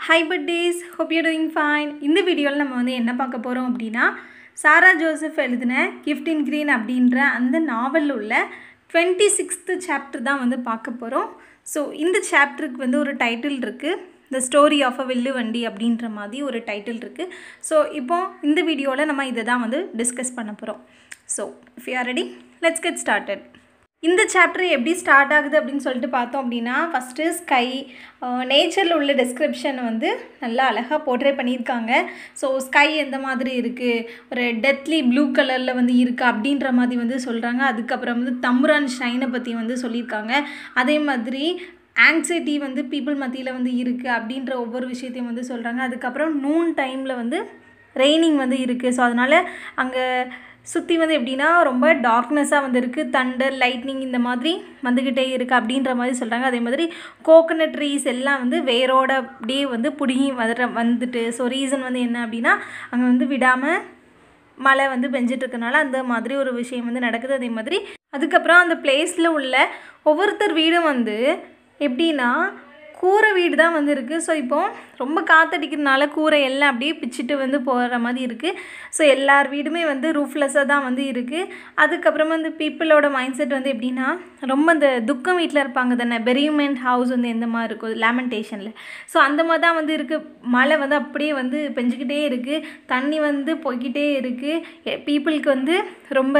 high buddies hope you doing fine இந்த வீடியோவில் நம்ம வந்து என்ன பார்க்க போகிறோம் அப்படின்னா சாரா ஜோசப் எழுதின கிஃப்ட் இன் கிரீன் அப்படின்ற அந்த நாவலில் உள்ள டுவெண்ட்டி சிக்ஸ்த்து சாப்டர் தான் வந்து பார்க்க போகிறோம் ஸோ இந்த சாப்டருக்கு வந்து ஒரு டைட்டில் இருக்குது த ஸ்டோரி ஆஃப் அ வில்லு வண்டி அப்படின்ற மாதிரி ஒரு டைட்டில் இருக்குது ஸோ இப்போ இந்த வீடியோவில் நம்ம இதை தான் வந்து டிஸ்கஸ் பண்ண போகிறோம் so if you are ready let's get started இந்த சாப்டர் எப்படி ஸ்டார்ட் ஆகுது அப்படின்னு சொல்லிட்டு பார்த்தோம் அப்படின்னா ஃபஸ்ட்டு ஸ்கை நேச்சரில் உள்ள டிஸ்கிரிப்ஷன் வந்து நல்லா அழகாக போர்ட்ரே பண்ணியிருக்காங்க ஸோ ஸ்கை எந்த மாதிரி இருக்குது ஒரு டெத்லி ப்ளூ கலரில் வந்து இருக்குது அப்படின்ற மாதிரி வந்து சொல்கிறாங்க அதுக்கப்புறம் வந்து தம்புரான் ஷைனை பற்றி வந்து சொல்லியிருக்காங்க அதே மாதிரி ஆங்ஸைட்டி வந்து பீப்புள் மத்தியில் வந்து இருக்குது அப்படின்ற ஒவ்வொரு விஷயத்தையும் வந்து சொல்கிறாங்க அதுக்கப்புறம் நூன் டைமில் வந்து ரெய்னிங் வந்து இருக்குது ஸோ அதனால் அங்கே சுற்றி வந்து எப்படின்னா ரொம்ப டார்க்னஸாக வந்து இருக்குது தண்டர் லைட்னிங் இந்த மாதிரி வந்துக்கிட்டே இருக்குது அப்படின்ற மாதிரி சொல்கிறாங்க அதே மாதிரி கோகனட் ட்ரீஸ் எல்லாம் வந்து வேரோட அப்படியே வந்து பிடுங்கி வர வந்துட்டு ஸோ ரீசன் வந்து என்ன அப்படின்னா அங்கே வந்து விடாமல் மழை வந்து பெஞ்சிட்டு இருக்கனால அந்த மாதிரி ஒரு விஷயம் வந்து நடக்குது அதே மாதிரி அதுக்கப்புறம் அந்த பிளேஸில் உள்ள ஒவ்வொருத்தர் வீடும் வந்து எப்படின்னா கூரை வீடு தான் வந்து இருக்குது ஸோ இப்போ ரொம்ப காற்றடிக்கிறதுனால கூரை எல்லாம் அப்படியே பிச்சுட்டு வந்து போகிற மாதிரி இருக்குது ஸோ எல்லார் வீடுமே வந்து ரூஃப்லெஸ்ஸாக தான் வந்து இருக்குது அதுக்கப்புறமா வந்து பீப்புளோட மைண்ட் செட் வந்து எப்படின்னா ரொம்ப இந்த துக்கம் வீட்டில் இருப்பாங்க தானே பெரியுமெண்ட் ஹவுஸ் வந்து எந்த மாதிரி இருக்கும் லேமெண்டேஷனில் ஸோ அந்த மாதிரி தான் வந்து இருக்குது மழை வந்து அப்படியே வந்து பெஞ்சிக்கிட்டே இருக்குது தண்ணி வந்து போய்கிட்டே இருக்குது பீப்புளுக்கு வந்து ரொம்ப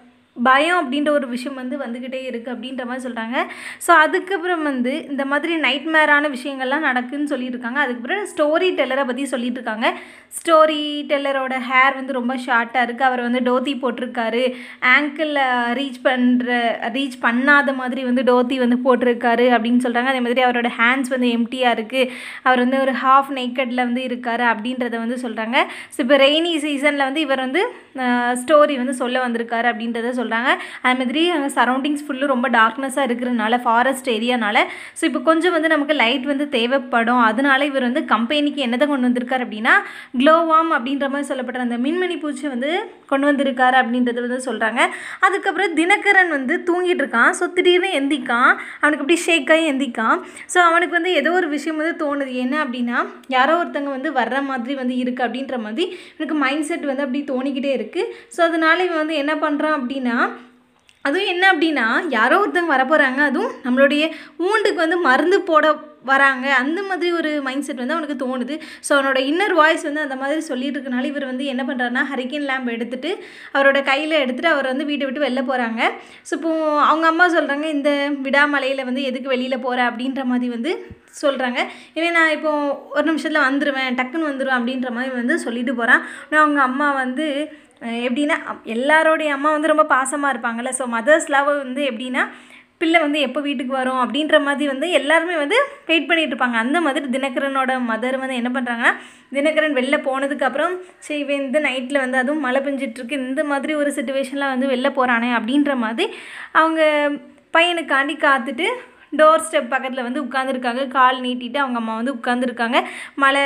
பயம் அப்படின்ற ஒரு விஷயம் வந்து வந்துக்கிட்டே இருக்குது அப்படின்ற மாதிரி சொல்கிறாங்க ஸோ அதுக்கப்புறம் வந்து இந்த மாதிரி நைட் மேரான விஷயங்கள்லாம் நடக்குன்னு சொல்லியிருக்காங்க அதுக்கப்புறம் ஸ்டோரி டெல்லரை பற்றி சொல்லிட்டு இருக்காங்க ஸ்டோரி டெல்லரோட ஹேர் வந்து ரொம்ப ஷார்ட்டாக இருக்குது அவர் வந்து டோத்தி போட்டிருக்காரு ஆங்கிளில் ரீச் பண்ணுற ரீச் பண்ணாத மாதிரி வந்து டோத்தி வந்து போட்டிருக்காரு அப்படின்னு சொல்கிறாங்க அதே மாதிரி அவரோட ஹேண்ட்ஸ் வந்து எம்டியாக இருக்குது அவர் வந்து ஒரு ஹாஃப் நெக்கடில் வந்து இருக்கார் அப்படின்றத வந்து சொல்கிறாங்க ஸோ இப்போ ரெய்னி சீசனில் வந்து இவர் வந்து ஸ்டோரி வந்து சொல்ல வந்திருக்காரு அப்படின்றத சொல்கிறாங்க அது மாதிரி அங்கே சரௌண்டிங்ஸ் ஃபுல்லு ரொம்ப டார்க்னஸாக இருக்கிறதுனால ஃபாரஸ்ட் ஏரியானால ஸோ இப்போ கொஞ்சம் வந்து நமக்கு லைட் வந்து தேவைப்படும் அதனால இவர் வந்து கம்பெனிக்கு என்னதை கொண்டு வந்திருக்கார் அப்படின்னா க்ளோவாம் அப்படின்ற மாதிரி சொல்லப்படுற அந்த மின்மணி பூச்சி வந்து கொண்டு வந்திருக்காரு அப்படின்றது வந்து சொல்கிறாங்க அதுக்கப்புறம் தினகரன் வந்து தூங்கிட்டு இருக்கான் ஸோ திடீர்னு எந்திக்கான் அவனுக்கு அப்படி ஷேக்காகி எந்திக்கான் ஸோ அவனுக்கு வந்து ஏதோ ஒரு விஷயம் வந்து தோணுது என்ன அப்படின்னா யாரோ ஒருத்தங்க வந்து வர்ற மாதிரி வந்து இருக்குது அப்படின்ற மாதிரி எனக்கு மைண்ட் செட் வந்து அப்படி தோணிக்கிட்டே இருக்குது ஸோ அதனால இவன் வந்து என்ன பண்ணுறான் அப்படின்னா அதுவும் என்ன அப்படின்னா யாரோ ஒருத்தங்க வரப்போகிறாங்க அதுவும் நம்மளுடைய ஊண்டுக்கு வந்து மருந்து போட வராங்க அந்த மாதிரி ஒரு மைண்ட் செட் வந்து அவனுக்கு தோணுது ஸோ அவனோட இன்னர் வாய்ஸ் வந்து அந்த மாதிரி சொல்லிட்டு இருக்கனால இவர் வந்து என்ன பண்ணுறாருனா ஹரிக்கன் லேம்ப் எடுத்துகிட்டு அவரோட கையில் எடுத்துகிட்டு அவர் வந்து வீட்டை விட்டு வெளில போகிறாங்க ஸோ இப்போ அவங்க அம்மா சொல்கிறாங்க இந்த விடாமலையில் வந்து எதுக்கு வெளியில் போகிற அப்படின்ற மாதிரி வந்து சொல்கிறாங்க இவன் நான் இப்போ ஒரு நிமிஷத்தில் வந்துடுவேன் டக்குன்னு வந்துடுவேன் அப்படின்ற மாதிரி வந்து சொல்லிட்டு போகிறான் ஆனால் அவங்க அம்மா வந்து எப்படின்னா எல்லாரோடைய அம்மா வந்து ரொம்ப பாசமாக இருப்பாங்கள்ல ஸோ மதர்ஸ் லவ் வந்து எப்படின்னா பிள்ளை வந்து எப்போ வீட்டுக்கு வரும் அப்படின்ற மாதிரி வந்து எல்லாருமே வந்து வெயிட் பண்ணிகிட்டு இருப்பாங்க அந்த மாதிரி தினகரனோட மதர் வந்து என்ன பண்ணுறாங்கன்னா தினகரன் வெளில போனதுக்கப்புறம் சரி இவன் இந்த நைட்டில் வந்து அதுவும் மழை பெஞ்சிட்ருக்கு இந்த மாதிரி ஒரு சுச்சுவேஷனில் வந்து வெளில போகிறானே அப்படின்ற மாதிரி அவங்க பையனுக்காண்டி காத்துட்டு டோர் ஸ்டெப் பக்கத்தில் வந்து உட்காந்துருக்காங்க கால் நீட்டிட்டு அவங்க அம்மா வந்து உட்காந்துருக்காங்க மழை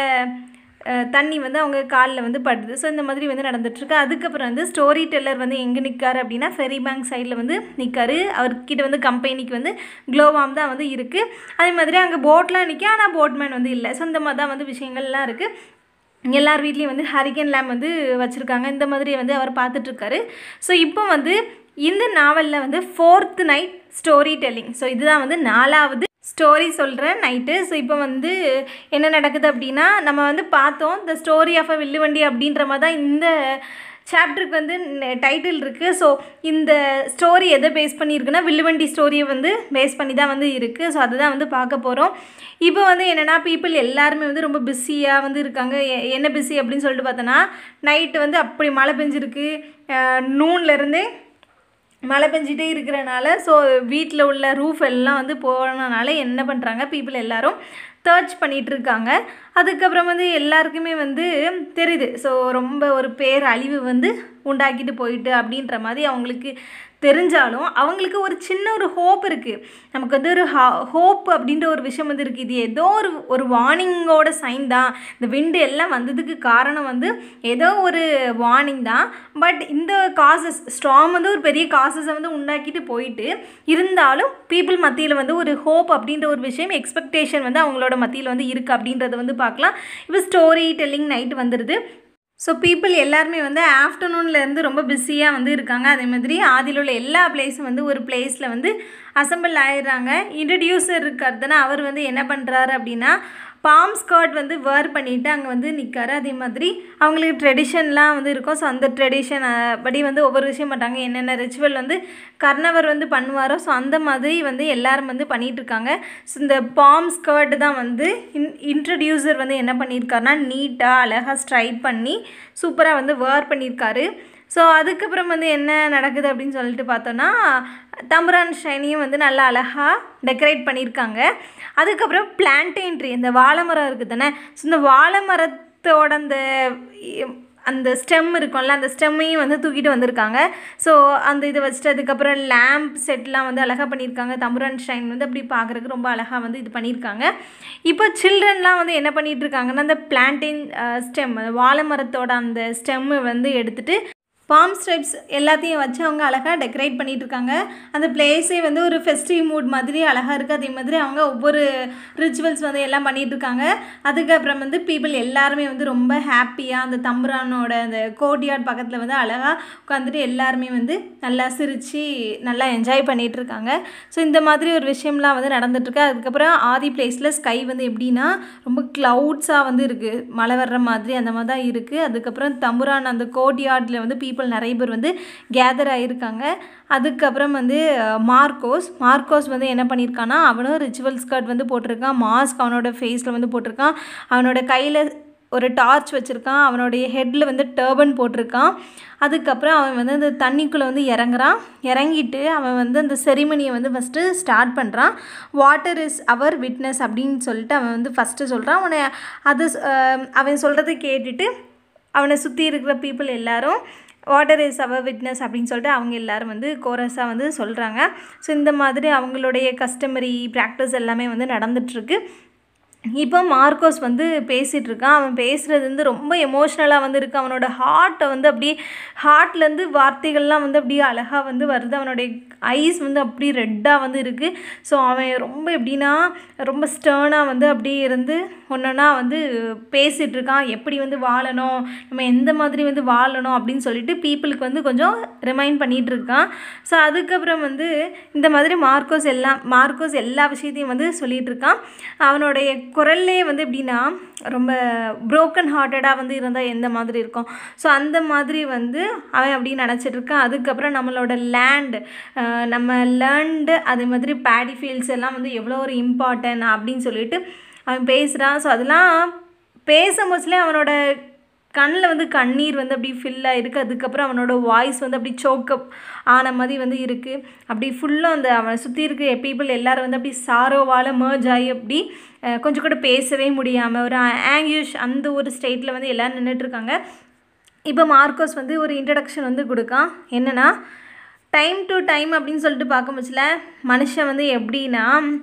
தண்ணி வந்து அவங்க காலில் வந்து படுது ஸோ இந்த மாதிரி வந்து நடந்துட்டுருக்கு அதுக்கப்புறம் வந்து ஸ்டோரி டெல்லர் வந்து எங்கே நிற்காரு அப்படின்னா ஃபெரி பேங்க் சைடில் வந்து நிற்காரு அவர்கிட்ட வந்து கம்பெனிக்கு வந்து க்ளோவாம் தான் வந்து இருக்குது அதே மாதிரி அங்கே போட்லாம் நிற்க ஆனால் போட்மேன் வந்து இல்லை ஸோ இந்த மாதிரி தான் வந்து விஷயங்கள்லாம் இருக்குது எல்லார் வீட்லேயும் வந்து ஹரிகன் லேம் வந்து வச்சுருக்காங்க இந்த மாதிரி வந்து அவர் பார்த்துட்ருக்காரு ஸோ இப்போ வந்து இந்த நாவலில் வந்து fourth night story telling so இதுதான் வந்து நாலாவது ஸ்டோரி சொல்கிறேன் நைட்டு ஸோ இப்போ வந்து என்ன நடக்குது அப்படின்னா நம்ம வந்து பார்த்தோம் த ஸ்டோரி ஆஃப் அ வில்லுவண்டி அப்படின்ற மாதிரி தான் இந்த சாப்டருக்கு வந்து டைட்டில் இருக்குது ஸோ இந்த ஸ்டோரி எதை பேஸ் பண்ணியிருக்குன்னா வில்லுவண்டி ஸ்டோரியை வந்து பேஸ் பண்ணி தான் வந்து இருக்குது ஸோ அதுதான் வந்து பார்க்க போகிறோம் இப்போ வந்து என்னென்னா பீப்புள் எல்லாருமே வந்து ரொம்ப பிஸியாக வந்து இருக்காங்க என்ன பிஸி அப்படின்னு சொல்லிட்டு பார்த்தோன்னா நைட்டு வந்து அப்படி மழை பெஞ்சிருக்கு நூன்லேருந்தே மழை பெஞ்சிட்டே இருக்கிறனால ஸோ வீட்டில் உள்ள ரூஃப் எல்லாம் வந்து போனனால என்ன பண்ணுறாங்க பீப்புள் எல்லோரும் சர்ச் பண்ணிகிட்டு இருக்காங்க அதுக்கப்புறம் வந்து எல்லாருக்குமே வந்து தெரியுது ஸோ ரொம்ப ஒரு பேர் அழிவு வந்து உண்டாக்கிட்டு போயிட்டு அப்படின்ற மாதிரி அவங்களுக்கு தெரிஞ்சாலும் அவங்களுக்கு ஒரு சின்ன ஒரு ஹோப் இருக்குது நமக்கு வந்து ஒரு ஹோப் அப்படின்ற ஒரு விஷயம் வந்து இருக்குது இது ஏதோ ஒரு ஒரு வார்னிங்கோட சைன் தான் இந்த விண்டு எல்லாம் வந்ததுக்கு காரணம் வந்து ஏதோ ஒரு வார்னிங் தான் பட் இந்த காசஸ் ஸ்ட்ராங் வந்து ஒரு பெரிய காசஸை வந்து உண்டாக்கிட்டு போயிட்டு இருந்தாலும் பீப்புள் மத்தியில் வந்து ஒரு ஹோப் அப்படின்ற ஒரு விஷயம் எக்ஸ்பெக்டேஷன் வந்து அவங்களோட மத்தியில் வந்து இருக்குது அப்படின்றத வந்து பார்க்கலாம் இப்போ ஸ்டோரி டெல்லிங் நைட் வந்துடுது ஸோ பீப்புள் எல்லாருமே வந்து ஆஃப்டர்நூன்லேருந்து ரொம்ப பிஸியாக வந்து இருக்காங்க அதே மாதிரி ஆதியில் உள்ள எல்லா பிளேஸும் வந்து ஒரு பிளேஸில் வந்து அசம்பிள் ஆயிடுறாங்க இன்ட்ரடியூசர் இருக்காருதுன்னா அவர் வந்து என்ன பண்ணுறாரு அப்படின்னா பாம் ஸ்கர்ட் வந்து வேர் பண்ணிவிட்டு அங்கே வந்து நிற்காரு அதே மாதிரி அவங்களுக்கு ட்ரெடிஷன்லாம் வந்து இருக்கும் ஸோ அந்த ட்ரெடிஷன் படி வந்து ஒவ்வொரு விஷயம் பண்ணுறாங்க என்னென்ன ரிச்சுவல் வந்து கர்ணவர் வந்து பண்ணுவாரோ ஸோ அந்த மாதிரி வந்து எல்லாரும் வந்து பண்ணிகிட்ருக்காங்க ஸோ இந்த பாம் ஸ்கர்ட் தான் வந்து இன் இன்ட்ரடியூசர் வந்து என்ன பண்ணியிருக்காருனா நீட்டாக அழகாக ஸ்ட்ரைட் பண்ணி சூப்பராக வந்து வேர் பண்ணியிருக்காரு ஸோ அதுக்கப்புறம் வந்து என்ன நடக்குது அப்படின்னு சொல்லிட்டு பார்த்தோன்னா தம்புரான் ஷைனியும் வந்து நல்லா அழகாக டெக்கரேட் பண்ணியிருக்காங்க அதுக்கப்புறம் பிளான்டேன் ட்ரீ இந்த வாழை மரம் இருக்குது தானே ஸோ இந்த வாழை மரத்தோட அந்த அந்த ஸ்டெம் இருக்கும்ல அந்த ஸ்டெம்மையும் வந்து தூக்கிட்டு வந்திருக்காங்க ஸோ அந்த இதை வச்சுட்டு அதுக்கப்புறம் லேம்ப் செட்லாம் வந்து அழகாக பண்ணியிருக்காங்க தம்புரான் ஷைன் வந்து அப்படி பார்க்குறதுக்கு ரொம்ப அழகாக வந்து இது பண்ணியிருக்காங்க இப்போ சில்ட்ரன்லாம் வந்து என்ன பண்ணிகிட்டு இருக்காங்கன்னா அந்த பிளான்டேன் ஸ்டெம் வாழை மரத்தோட அந்த ஸ்டெம்மு வந்து எடுத்துகிட்டு பாம் ஸ்ட்ரைப்ஸ் எல்லாத்தையும் வச்சு அவங்க அழகாக டெக்கரேட் பண்ணிகிட்டு இருக்காங்க அந்த பிளேஸே வந்து ஒரு ஃபெஸ்டிவ் மூட் மாதிரி அழகாக இருக்குது அதே மாதிரி அவங்க ஒவ்வொரு ரிச்சுவல்ஸ் வந்து எல்லாம் பண்ணிகிட்டு இருக்காங்க அதுக்கப்புறம் வந்து பீப்புள் எல்லாருமே வந்து ரொம்ப ஹாப்பியாக அந்த தம்புரானோட அந்த கோட்டியாட் பக்கத்தில் வந்து அழகாக உட்காந்துட்டு எல்லாருமே வந்து நல்லா சிரித்து நல்லா என்ஜாய் பண்ணிகிட்டு இருக்காங்க ஸோ இந்த மாதிரி ஒரு விஷயம்லாம் வந்து நடந்துட்டுருக்கு அதுக்கப்புறம் ஆதி பிளேஸில் ஸ்கை வந்து எப்படின்னா ரொம்ப க்ளவுட்ஸாக வந்து இருக்குது மழை வர்ற மாதிரி அந்த மாதிரி தான் இருக்குது அதுக்கப்புறம் தம்புரான் அந்த கோட்டியார்டில் வந்து பீப்புள் நிறைய பேர் வந்து கேதர் ஆகியிருக்காங்க அதுக்கப்புறம் வந்து மார்க்கோஸ் மார்க்கோஸ் வந்து என்ன பண்ணியிருக்கான்னா அவனும் ரிச்சுவல் ஸ்கர்ட் வந்து போட்டிருக்கான் மாஸ்க் அவனோட ஃபேஸில் வந்து போட்டிருக்கான் அவனோட கையில் ஒரு டார்ச் வச்சுருக்கான் அவனுடைய ஹெட்டில் வந்து டர்பன் போட்டிருக்கான் அதுக்கப்புறம் அவன் வந்து அந்த தண்ணிக்குள்ளே வந்து இறங்குறான் இறங்கிட்டு அவன் வந்து அந்த செரிமனியை வந்து ஃபஸ்ட்டு ஸ்டார்ட் பண்ணுறான் வாட்டர் இஸ் அவர் விட்னஸ் அப்படின்னு சொல்லிட்டு அவன் வந்து ஃபஸ்ட்டு சொல்கிறான் அவனை அது அவன் சொல்கிறத கேட்டுட்டு அவனை சுற்றி இருக்கிற பீப்புள் எல்லாரும் வாட்டர் இஸ் அவர் விட்னஸ் அப்படின்னு சொல்லிட்டு அவங்க எல்லோரும் வந்து கோரஸாக வந்து சொல்கிறாங்க ஸோ இந்த மாதிரி அவங்களுடைய கஸ்டமரி ப்ராக்டிஸ் எல்லாமே வந்து நடந்துகிட்ருக்கு இப்போ மார்க்கோஸ் வந்து பேசிகிட்டு இருக்கான் அவன் பேசுகிறது வந்து ரொம்ப எமோஷ்னலாக வந்து இருக்குது அவனோட ஹார்ட்டை வந்து அப்படியே ஹார்ட்லேருந்து வார்த்தைகள்லாம் வந்து அப்படியே அழகாக வந்து வருது அவனுடைய ஐஸ் வந்து அப்படி ரெட்டாக வந்து இருக்குது ஸோ அவன் ரொம்ப எப்படின்னா ரொம்ப ஸ்டர்னாக வந்து அப்படியே இருந்து ஒன்றா வந்து பேசிகிட்டு இருக்கான் எப்படி வந்து வாழணும் நம்ம எந்த மாதிரி வந்து வாழணும் அப்படின்னு சொல்லிட்டு பீப்புளுக்கு வந்து கொஞ்சம் ரிமைண்ட் பண்ணிகிட்டு இருக்கான் ஸோ அதுக்கப்புறம் வந்து இந்த மாதிரி மார்க்கோஸ் எல்லாம் மார்க்கோஸ் எல்லா விஷயத்தையும் வந்து சொல்லிகிட்டு இருக்கான் அவனுடைய குரல்லே வந்து எப்படின்னா ரொம்ப ப்ரோக்கன் ஹார்ட்டடாக வந்து இருந்தால் எந்த மாதிரி இருக்கும் ஸோ அந்த மாதிரி வந்து அவன் அப்படி நினச்சிட்டு இருக்கான் அதுக்கப்புறம் நம்மளோட லேண்டு நம்ம லேர்ன்டு அதே மாதிரி பேடி ஃபீல்ட்ஸ் எல்லாம் வந்து எவ்வளோ ஒரு இம்பார்ட்டன்ட் அப்படின்னு சொல்லிட்டு அவன் பேசுகிறான் ஸோ அதெல்லாம் பேசும்போதுலேயே அவனோட கண்ணில் வந்து கண்ணீர் வந்து அப்படி ஃபில் ஆகிருக்கு அதுக்கப்புறம் அவனோட வாய்ஸ் வந்து அப்படி சோக்கப் ஆன மாதிரி வந்து இருக்குது அப்படி ஃபுல்லாக அந்த அவனை சுற்றி இருக்க பீப்புள் எல்லோரும் வந்து அப்படி சாரோவால் மேர்ஜ் ஆகி அப்படி கொஞ்சம் கூட பேசவே முடியாமல் ஒரு ஆங்கியூஷ் அந்த ஒரு ஸ்டேட்டில் வந்து எல்லோரும் நின்றுட்டுருக்காங்க இப்போ மார்க்கோஸ் வந்து ஒரு இன்ட்ரடக்ஷன் வந்து கொடுக்கான் என்னென்னா டைம் டு டைம் அப்படின்னு சொல்லிட்டு பார்க்கும்போதுல மனுஷன் வந்து எப்படின்னா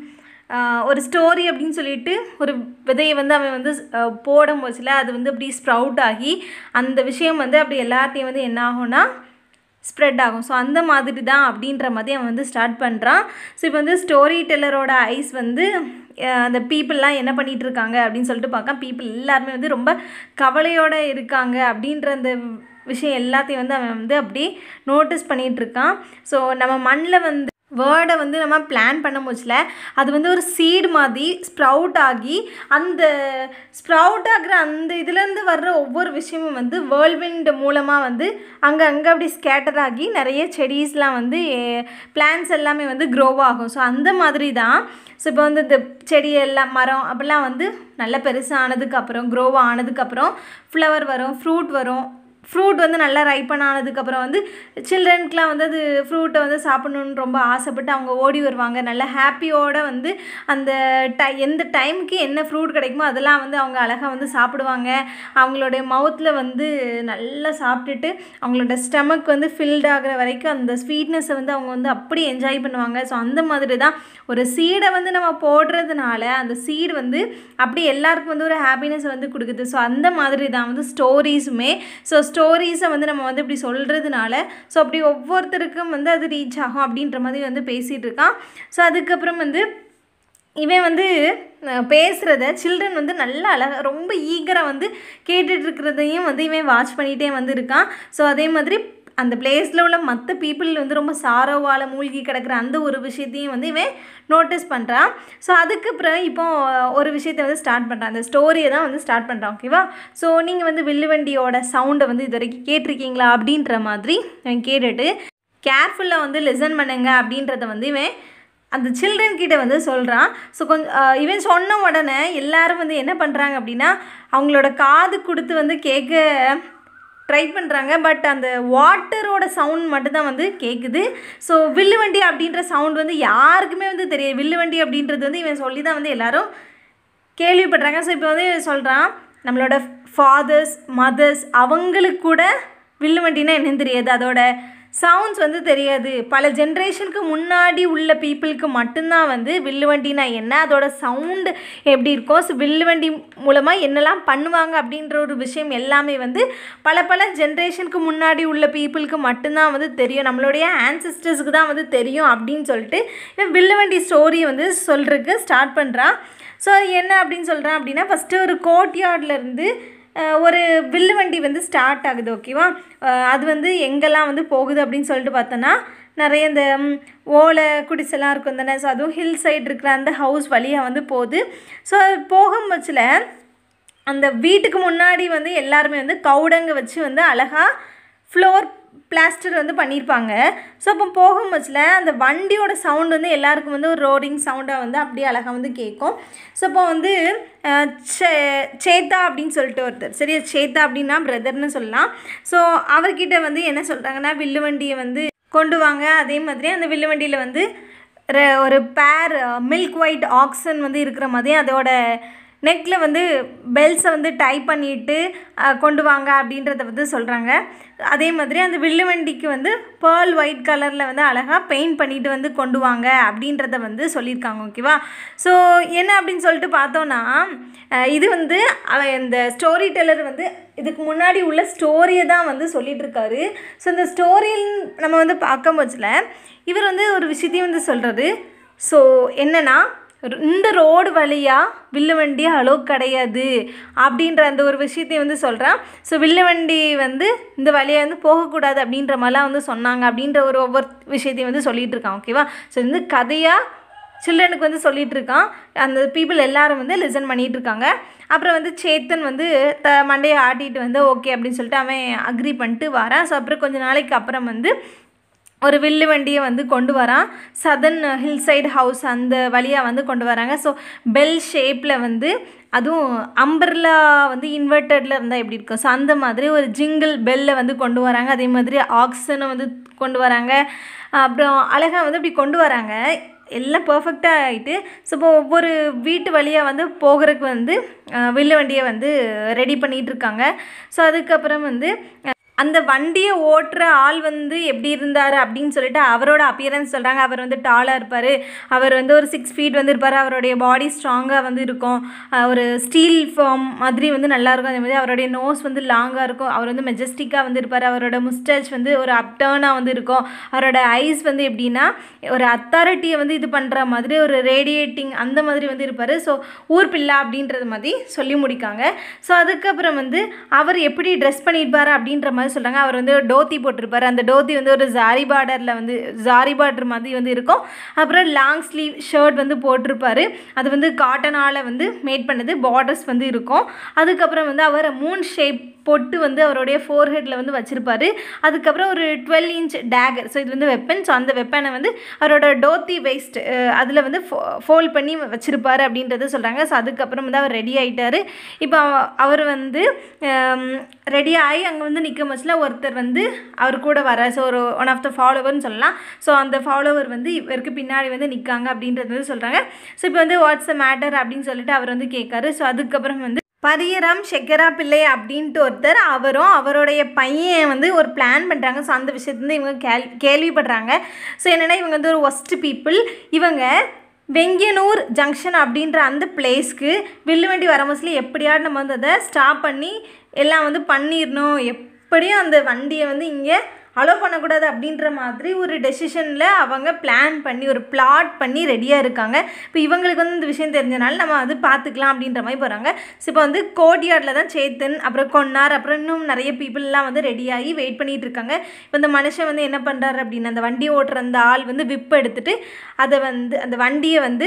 ஒரு ஸ்டோரி அப்படின்னு சொல்லிட்டு ஒரு விதையை வந்து அவன் வந்து போடும் போச்சுல அது வந்து அப்படி ஸ்ப்ரவுட் ஆகி அந்த விஷயம் வந்து அப்படி எல்லாத்தையும் வந்து என்ன ஆகும்னா ஸ்ப்ரெட் ஆகும் ஸோ அந்த மாதிரி தான் அப்படின்ற மாதிரி அவன் வந்து ஸ்டார்ட் பண்ணுறான் ஸோ இப்போ வந்து ஸ்டோரி டெல்லரோட ஐஸ் வந்து அந்த பீப்புளெலாம் என்ன பண்ணிகிட்டு இருக்காங்க அப்படின்னு சொல்லிட்டு பார்க்க பீப்புள் எல்லாருமே வந்து ரொம்ப கவலையோடு இருக்காங்க அப்படின்ற அந்த விஷயம் எல்லாத்தையும் வந்து அவன் வந்து அப்படி நோட்டீஸ் பண்ணிகிட்ருக்கான் ஸோ நம்ம மண்ணில் வந்து வேர்டை வந்து நம்ம பிளான் பண்ண முடியல அது வந்து ஒரு சீடு மாதிரி ஸ்ப்ரவுட் ஆகி அந்த ஸ்ப்ரவுட் ஆகிற அந்த இதுலேருந்து வர்ற ஒவ்வொரு விஷயமும் வந்து வேர்ல்விண்ட் மூலமாக வந்து அங்கே அங்கே அப்படி ஸ்கேட்டர் ஆகி நிறைய செடிஸ்லாம் வந்து பிளான்ஸ் எல்லாமே வந்து க்ரோ ஆகும் ஸோ அந்த மாதிரி தான் ஸோ இப்போ வந்து இந்த செடி எல்லாம் மரம் அப்படிலாம் வந்து நல்லா பெருசாக ஆனதுக்கப்புறம் க்ரோவ் ஆனதுக்கப்புறம் ஃப்ளவர் வரும் ஃப்ரூட் வரும் ஃப்ரூட் வந்து நல்லா ரைப்பன் ஆனதுக்கப்புறம் வந்து சில்ட்ரனுக்குலாம் வந்து அது ஃப்ரூட்டை வந்து சாப்பிடணுன்னு ரொம்ப ஆசைப்பட்டு அவங்க ஓடி வருவாங்க நல்ல ஹாப்பியோட வந்து அந்த டை எந்த டைமுக்கு என்ன ஃப்ரூட் கிடைக்குமோ அதெல்லாம் வந்து அவங்க அழகாக வந்து சாப்பிடுவாங்க அவங்களுடைய மவுத்தில் வந்து நல்லா சாப்பிட்டுட்டு அவங்களோட ஸ்டமக் வந்து ஃபில்ட் ஆகிற வரைக்கும் அந்த ஸ்வீட்னஸை வந்து அவங்க வந்து அப்படி என்ஜாய் பண்ணுவாங்க ஸோ அந்த மாதிரி தான் ஒரு சீடை வந்து நம்ம போடுறதுனால அந்த சீடு வந்து அப்படி எல்லாருக்கும் வந்து ஒரு ஹாப்பினஸ் வந்து கொடுக்குது ஸோ அந்த மாதிரி தான் வந்து ஸ்டோரிஸுமே ஸோ ஸ்டோரிஸை வந்து நம்ம வந்து இப்படி சொல்கிறதுனால ஸோ அப்படி ஒவ்வொருத்தருக்கும் வந்து அது ரீச் ஆகும் அப்படின்ற மாதிரி வந்து பேசிகிட்டு இருக்கான் ஸோ அதுக்கப்புறம் வந்து இவன் வந்து பேசுகிறத சில்ட்ரன் வந்து நல்லா அழகாக ரொம்ப ஈகராக வந்து கேட்டுட்டு இருக்கிறதையும் வந்து இவன் வாட்ச் பண்ணிகிட்டே வந்து இருக்கான் ஸோ அதே மாதிரி அந்த பிளேஸில் உள்ள மற்ற பீப்புள் வந்து ரொம்ப சாரோவால் மூழ்கி கிடக்கிற அந்த ஒரு விஷயத்தையும் வந்து இவன் நோட்டீஸ் பண்ணுறான் ஸோ அதுக்கப்புறம் இப்போ ஒரு விஷயத்தை வந்து ஸ்டார்ட் பண்ணுறான் அந்த ஸ்டோரியை தான் வந்து ஸ்டார்ட் பண்ணுறான் ஓகேவா ஸோ நீங்கள் வந்து வில்லுவண்டியோட சவுண்டை வந்து இது வரைக்கும் கேட்டிருக்கீங்களா அப்படின்ற மாதிரி இவன் கேட்டுட்டு கேர்ஃபுல்லாக வந்து லிசன் பண்ணுங்க அப்படின்றத வந்து இவன் அந்த சில்ட்ரன் கிட்ட வந்து சொல்கிறான் ஸோ கொஞ்சம் இவன் சொன்ன உடனே எல்லாரும் வந்து என்ன பண்ணுறாங்க அப்படின்னா அவங்களோட காது கொடுத்து வந்து கேட்க ட்ரை பண்ணுறாங்க பட் அந்த வாட்டரோட சவுண்ட் மட்டும்தான் வந்து கேட்குது ஸோ வில்லுவண்டி அப்படின்ற சவுண்ட் வந்து யாருக்குமே வந்து தெரியாது வில்லுவண்டி அப்படின்றது வந்து இவன் சொல்லி தான் வந்து எல்லாரும் கேள்விப்படுறாங்க ஸோ இப்போ வந்து சொல்கிறான் நம்மளோட ஃபாதர்ஸ் மதர்ஸ் அவங்களுக்கு கூட வில்லுவண்டினா என்னன்னு தெரியாது அதோட சவுண்ட்ஸ் வந்து தெரியாது பல ஜென்ரேஷனுக்கு முன்னாடி உள்ள பீப்புளுக்கு மட்டும்தான் வந்து வில்லுவண்டினா என்ன அதோட சவுண்டு எப்படி இருக்கும் ஸோ வில்லுவண்டி மூலமாக என்னெல்லாம் பண்ணுவாங்க அப்படின்ற ஒரு விஷயம் எல்லாமே வந்து பல பல ஜென்ரேஷனுக்கு முன்னாடி உள்ள பீப்புளுக்கு மட்டும்தான் வந்து தெரியும் நம்மளுடைய ஆன்சிஸ்டர்ஸுக்கு தான் வந்து தெரியும் அப்படின்னு சொல்லிட்டு இவன் வில்லுவண்டி ஸ்டோரியை வந்து சொல்கிறதுக்கு ஸ்டார்ட் பண்ணுறான் ஸோ என்ன அப்படின்னு சொல்கிறான் அப்படின்னா ஃபஸ்ட்டு ஒரு கோர்ட்யார்ட்லேருந்து ஒரு வில்லுவண்டி வந்து ஸ்டார்ட் ஆகுது ஓகேவா அது வந்து எங்கெல்லாம் வந்து போகுது அப்படின்னு சொல்லிட்டு பார்த்தோன்னா நிறைய இந்த ஓலை குடிசெல்லாம் இருக்கும் தானே ஸோ அதுவும் ஹில் சைடு இருக்கிற அந்த ஹவுஸ் வழியாக வந்து போகுது ஸோ போகும் பட்சத்தில் அந்த வீட்டுக்கு முன்னாடி வந்து எல்லாருமே வந்து கவுடங்க வச்சு வந்து அழகாக ஃப்ளோர் பிளாஸ்டர் வந்து பண்ணியிருப்பாங்க ஸோ அப்போ போகும் பட்சத்தில் அந்த வண்டியோட சவுண்ட் வந்து எல்லாருக்கும் வந்து ஒரு ரோடிங் சவுண்டாக வந்து அப்படியே அழகாக வந்து கேட்கும் ஸோ அப்போ வந்து சே சேத்தா அப்படின்னு சொல்லிட்டு ஒருத்தர் சரியா சேத்தா அப்படின்னா பிரதர்னு சொல்லலாம் ஸோ அவர்கிட்ட வந்து என்ன சொல்கிறாங்கன்னா வில்லுவண்டியை வந்து கொண்டு வாங்க அதே மாதிரி அந்த வில்லுவண்டியில் வந்து ஒரு பேர் மில்க் ஒயிட் ஆக்சன் வந்து இருக்கிற மாதிரி அதோட நெக்கில் வந்து பெல்ஸை வந்து டை பண்ணிவிட்டு கொண்டு வாங்க அப்படின்றத வந்து சொல்கிறாங்க அதே மாதிரி அந்த வில்லுவண்டிக்கு வந்து பேர்ல் ஒயிட் கலரில் வந்து அழகாக பெயிண்ட் பண்ணிட்டு வந்து கொண்டு வாங்க அப்படின்றத வந்து சொல்லியிருக்காங்க ஓகேவா ஸோ என்ன அப்படின்னு சொல்லிட்டு பார்த்தோன்னா இது வந்து இந்த ஸ்டோரி டெல்லர் வந்து இதுக்கு முன்னாடி உள்ள ஸ்டோரியை தான் வந்து சொல்லிகிட்டு இருக்காரு ஸோ இந்த ஸ்டோரியில் நம்ம வந்து பார்க்கும் பட்சத்தில் இவர் வந்து ஒரு விஷயத்தையும் வந்து சொல்கிறது ஸோ என்னென்னா இந்த ரோடு வழியாக வில்லுவண்டி அலோ கிடையாது அப்படின்ற அந்த ஒரு விஷயத்தையும் வந்து சொல்கிறான் ஸோ வில்லுவண்டி வந்து இந்த வழியாக வந்து போகக்கூடாது அப்படின்ற மாதிரிலாம் வந்து சொன்னாங்க அப்படின்ற ஒரு ஒவ்வொரு விஷயத்தையும் வந்து சொல்லிகிட்டு இருக்கான் ஓகேவா ஸோ வந்து கதையாக சில்ட்ரனுக்கு வந்து சொல்லிகிட்டு இருக்கான் அந்த பீப்புள் எல்லாரும் வந்து லிசன் பண்ணிகிட்டு இருக்காங்க அப்புறம் வந்து சேத்தன் வந்து த மண்டையை ஆட்டிட்டு வந்து ஓகே அப்படின்னு சொல்லிட்டு அவன் அக்ரி பண்ணிட்டு வரான் ஸோ அப்புறம் கொஞ்ச நாளைக்கு அப்புறம் வந்து ஒரு வில்லு வண்டியை வந்து கொண்டு வரான் சதன் ஹில் சைடு ஹவுஸ் அந்த வழியாக வந்து கொண்டு வராங்க ஸோ பெல் ஷேப்பில் வந்து அதுவும் அம்பர்லா வந்து இன்வெர்ட்டடில் இருந்தால் எப்படி இருக்கும் ஸோ அந்த மாதிரி ஒரு ஜிங்கிள் பெல்லை வந்து கொண்டு வராங்க அதே மாதிரி ஆக்சனை வந்து கொண்டு வராங்க அப்புறம் அழகாக வந்து இப்படி கொண்டு வராங்க எல்லாம் பர்ஃபெக்டாக ஆகிட்டு ஸோ இப்போ ஒவ்வொரு வீட்டு வழியாக வந்து போகிறதுக்கு வந்து வில்லு வண்டியை வந்து ரெடி பண்ணிகிட்டு இருக்காங்க ஸோ அதுக்கப்புறம் வந்து அந்த வண்டியை ஓட்டுற ஆள் வந்து எப்படி இருந்தார் அப்படின்னு சொல்லிட்டு அவரோட அப்பியரன்ஸ் சொல்கிறாங்க அவர் வந்து டாலாக இருப்பார் அவர் வந்து ஒரு சிக்ஸ் ஃபீட் வந்து இருப்பார் அவருடைய பாடி ஸ்ட்ராங்காக வந்து இருக்கும் ஒரு ஸ்டீல் ஃபார்ம் மாதிரி வந்து நல்லாயிருக்கும் அதே மாதிரி அவருடைய நோஸ் வந்து லாங்காக இருக்கும் அவர் வந்து மெஜஸ்டிக்காக வந்து இருப்பார் அவரோட முஸ்டச் வந்து ஒரு அப்டர்னாக வந்து இருக்கும் அவரோட ஐஸ் வந்து எப்படின்னா ஒரு அத்தாரிட்டியை வந்து இது பண்ணுற மாதிரி ஒரு ரேடியேட்டிங் அந்த மாதிரி வந்து இருப்பார் ஸோ ஊர் பிள்ளை அப்படின்றது மாதிரி சொல்லி முடிக்காங்க ஸோ அதுக்கப்புறம் வந்து அவர் எப்படி ட்ரெஸ் பண்ணியிருப்பார் அப்படின்ற மாதிரி மாதிரி சொல்கிறாங்க அவர் வந்து டோத்தி போட்டிருப்பார் அந்த டோத்தி வந்து ஒரு ஜாரி பார்டரில் வந்து ஜாரி பார்டர் மாதிரி வந்து இருக்கும் அப்புறம் லாங் ஸ்லீவ் ஷர்ட் வந்து போட்டிருப்பாரு அது வந்து காட்டனால் வந்து மேட் பண்ணது பார்டர்ஸ் வந்து இருக்கும் அதுக்கப்புறம் வந்து அவர் மூன் ஷேப் பொட்டு வந்து அவருடைய ஃபோர்ஹெட்டில் வந்து வச்சுருப்பாரு அதுக்கப்புறம் ஒரு டுவெல் இன்ச் டேகர் ஸோ இது வந்து வெப்பன் ஸோ அந்த வெப்பனை வந்து அவரோட டோத்தி வேஸ்ட் அதில் வந்து ஃபோ ஃபோல்ட் பண்ணி வச்சுருப்பாரு அப்படின்றத சொல்கிறாங்க ஸோ அதுக்கப்புறம் வந்து அவர் ரெடி ஆகிட்டார் இப்போ அவர் வந்து ரெடி ஆகி அங்கே வந்து நிற்கும் போகும்போதுல ஒருத்தர் வந்து அவர் கூட வர ஸோ ஒரு ஒன் ஆஃப் த ஃபாலோவர்னு சொல்லலாம் ஸோ அந்த ஃபாலோவர் வந்து இவருக்கு பின்னாடி வந்து நிற்காங்க அப்படின்றது வந்து சொல்கிறாங்க ஸோ இப்போ வந்து வாட்ஸ் அ மேட்டர் அப்படின்னு சொல்லிட்டு அவர் வந்து கேட்காரு ஸோ அதுக்கப்புறம் வந்து பரியராம் ஷெக்கரா பிள்ளை அப்படின்ட்டு ஒருத்தர் அவரும் அவருடைய பையன் வந்து ஒரு பிளான் பண்ணுறாங்க ஸோ அந்த விஷயத்துல வந்து இவங்க கேள் கேள்விப்படுறாங்க ஸோ என்னென்னா இவங்க வந்து ஒரு ஒஸ்ட் பீப்புள் இவங்க வெங்கியனூர் ஜங்ஷன் அப்படின்ற அந்த பிளேஸ்க்கு வில்லுவண்டி வர மோஸ்ட்லி எப்படியாவது நம்ம வந்து அதை ஸ்டாப் பண்ணி எல்லாம் வந்து பண்ணிடணும் எப்படியும் அந்த வண்டியை வந்து இங்கே அலோவ் பண்ணக்கூடாது அப்படின்ற மாதிரி ஒரு டெசிஷனில் அவங்க பிளான் பண்ணி ஒரு பிளாட் பண்ணி ரெடியாக இருக்காங்க இப்போ இவங்களுக்கு வந்து இந்த விஷயம் தெரிஞ்சனால நம்ம அது பார்த்துக்கலாம் அப்படின்ற மாதிரி போகிறாங்க ஸோ இப்போ வந்து கோட்யார்டில் தான் சேத்தன் அப்புறம் கொன்னார் அப்புறம் இன்னும் நிறைய பீப்புளெலாம் வந்து ரெடியாகி வெயிட் பண்ணிகிட்டு இருக்காங்க இப்போ இந்த மனுஷன் வந்து என்ன பண்ணுறாரு அப்படின்னு அந்த வண்டி ஓட்டுற அந்த ஆள் வந்து விப் எடுத்துட்டு அதை வந்து அந்த வண்டியை வந்து